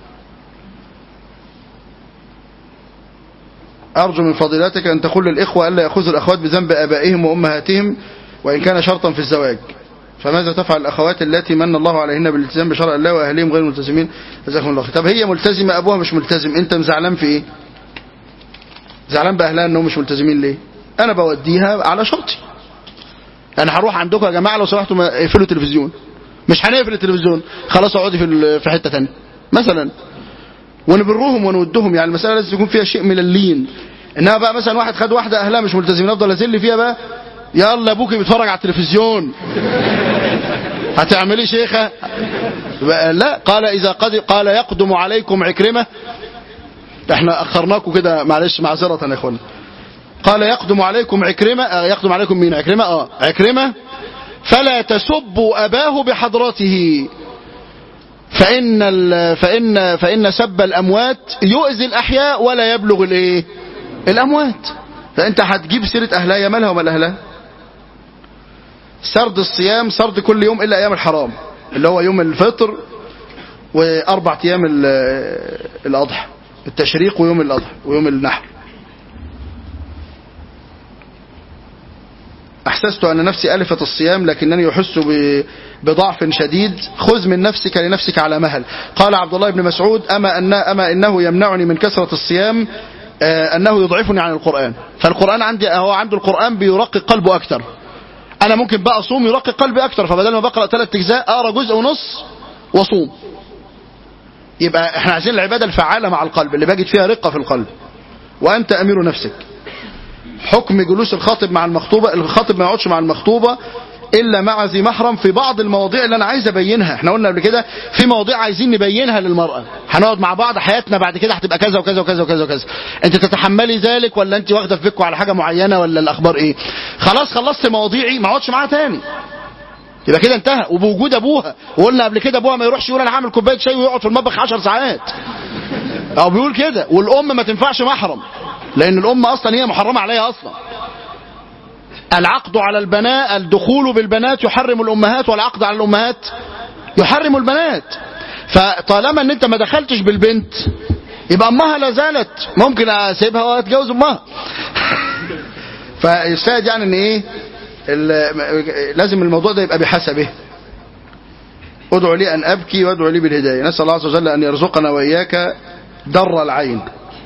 أرجو من فضيلتك أن تقول للإخوة ألا يأخذوا الأخوات بذنب آبائهم وأمهاتهم وإن كان شرطا في الزواج فماذا تفعل الأخوات التي من الله عليهن بالالتزام بشرع الله وأهلهم غير ملتزمين جزاكم الله خير طب هي ملتزمة أبوها مش ملتزم أنت زعلان في إيه زعلان بأهلها أنهم مش ملتزمين ليه أنا بوديها على شرطي أنا هروح عندكم يا جماعة لو سمحتوا ما اقفلوا التلفزيون مش هنقفل التلفزيون خلاص اقعدي في في حتة تانية مثلا ونبرهم ونودهم يعني المسألة لازم يكون فيها شيء من اللين انها بقى مثلا واحد خد واحدة اهلها مش ملتزمين افضل ازل فيها بقى يلا ابوكي بيتفرج على التلفزيون هتعملي شيخة لا قال اذا قد قال يقدم عليكم عكرمة احنا اخرناكم كده معلش معذرة يا اخوانا قال يقدم عليكم عكرمة اه يقدم عليكم مين عكرمة اه عكرمة فلا تسبوا اباه بحضرته فإن فإن فإن سب الأموات يؤذي الأحياء ولا يبلغ الإيه؟ الأموات فأنت هتجيب سيرة أهلها يا مالها ومال أهلها سرد الصيام سرد كل يوم إلا أيام الحرام اللي هو يوم الفطر وأربع أيام الأضحى التشريق ويوم الأضحى ويوم النحر أحسست أن نفسي ألفت الصيام لكنني أحس بضعف شديد خذ من نفسك لنفسك على مهل قال عبد الله بن مسعود أما, أن أما إنه يمنعني من كثرة الصيام أنه يضعفني عن القرآن فالقرآن عندي هو عنده القرآن بيرقق قلبه أكثر أنا ممكن بقى أصوم يرقق قلبي أكثر فبدل ما بقرأ ثلاث أجزاء أقرأ جزء ونص وأصوم يبقى احنا عايزين العبادة الفعالة مع القلب اللي بجد فيها رقة في القلب وأنت أمير نفسك حكم جلوس الخاطب مع المخطوبة الخاطب ما يقعدش مع المخطوبة إلا مع ذي محرم في بعض المواضيع اللي أنا عايز أبينها احنا قلنا قبل كده في مواضيع عايزين نبينها للمرأة هنقعد مع بعض حياتنا بعد كده هتبقى كذا وكذا وكذا وكذا وكذا انت تتحملي ذلك ولا انت واخده في بيتكم على حاجة معينة ولا الأخبار ايه خلاص خلصت مواضيعي ما اقعدش معاها تاني يبقى كده انتهى وبوجود ابوها وقلنا قبل كده ابوها ما يروحش يقول انا هعمل كوبايه شاي ويقعد في المطبخ 10 ساعات او بيقول كده والام ما تنفعش محرم لان الام اصلا هي محرمه عليها اصلا العقد على البنات الدخول بالبنات يحرم الامهات والعقد على الامهات يحرم البنات فطالما ان انت ما دخلتش بالبنت يبقى امها لا زالت ممكن اسيبها واتجوز امها فيستاهل يعني ان ايه لازم الموضوع ده يبقى بحسبه ادعو لي ان ابكي وادعو لي بالهدايه نسال الله عز وجل ان يرزقنا واياك در العين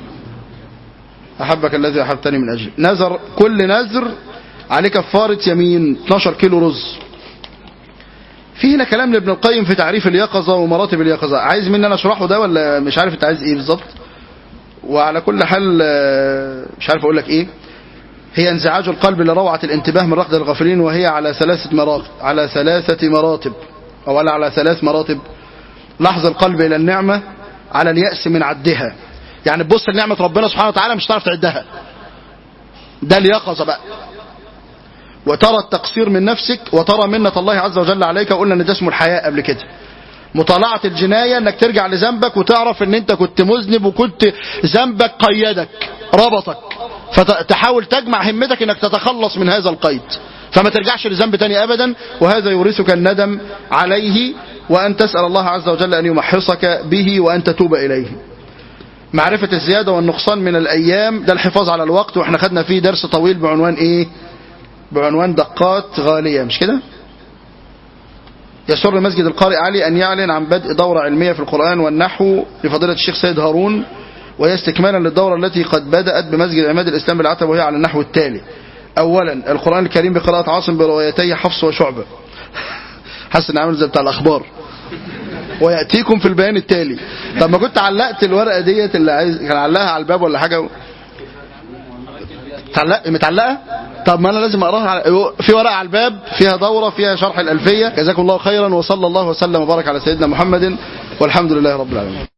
احبك الذي احبتني من اجل نذر كل نذر عليه كفاره يمين 12 كيلو رز في هنا كلام لابن القيم في تعريف اليقظه ومراتب اليقظه عايز مني انا اشرحه ده ولا مش عارف انت عايز ايه بالظبط وعلى كل حال مش عارف اقول لك ايه هي انزعاج القلب لروعة الانتباه من رقد الغافلين وهي على ثلاثة مراتب على ثلاثة مراتب أو على ثلاث مراتب لحظ القلب إلى النعمة على اليأس من عدها يعني تبص لنعمة ربنا سبحانه وتعالى مش هتعرف تعدها ده اليقظة بقى وترى التقصير من نفسك وترى منة الله عز وجل عليك وقلنا ان ده اسمه الحياء قبل كده مطالعة الجناية انك ترجع لذنبك وتعرف ان انت كنت مذنب وكنت ذنبك قيدك ربطك فتحاول تجمع همتك انك تتخلص من هذا القيد فما ترجعش لذنب تاني ابدا وهذا يورثك الندم عليه وان تسأل الله عز وجل ان يمحصك به وان تتوب اليه معرفة الزيادة والنقصان من الايام ده الحفاظ على الوقت واحنا خدنا فيه درس طويل بعنوان ايه بعنوان دقات غالية مش كده يسر مسجد القارئ علي أن يعلن عن بدء دورة علمية في القرآن والنحو لفضيلة الشيخ سيد هارون وهي استكمالا للدورة التي قد بدأت بمسجد عماد الإسلام بالعتبة وهي على النحو التالي أولا القرآن الكريم بقراءة عاصم بروايتي حفص وشعبة حسن عامل زي بتاع الأخبار ويأتيكم في البيان التالي طب ما كنت علقت الورقة ديت اللي عايز كان علقها على الباب ولا حاجة تعلق متعلقة طب ما انا لازم اقراها على... في ورقة على الباب فيها دورة فيها شرح الألفية جزاكم الله خيرا وصلى الله وسلم وبارك على سيدنا محمد والحمد لله رب العالمين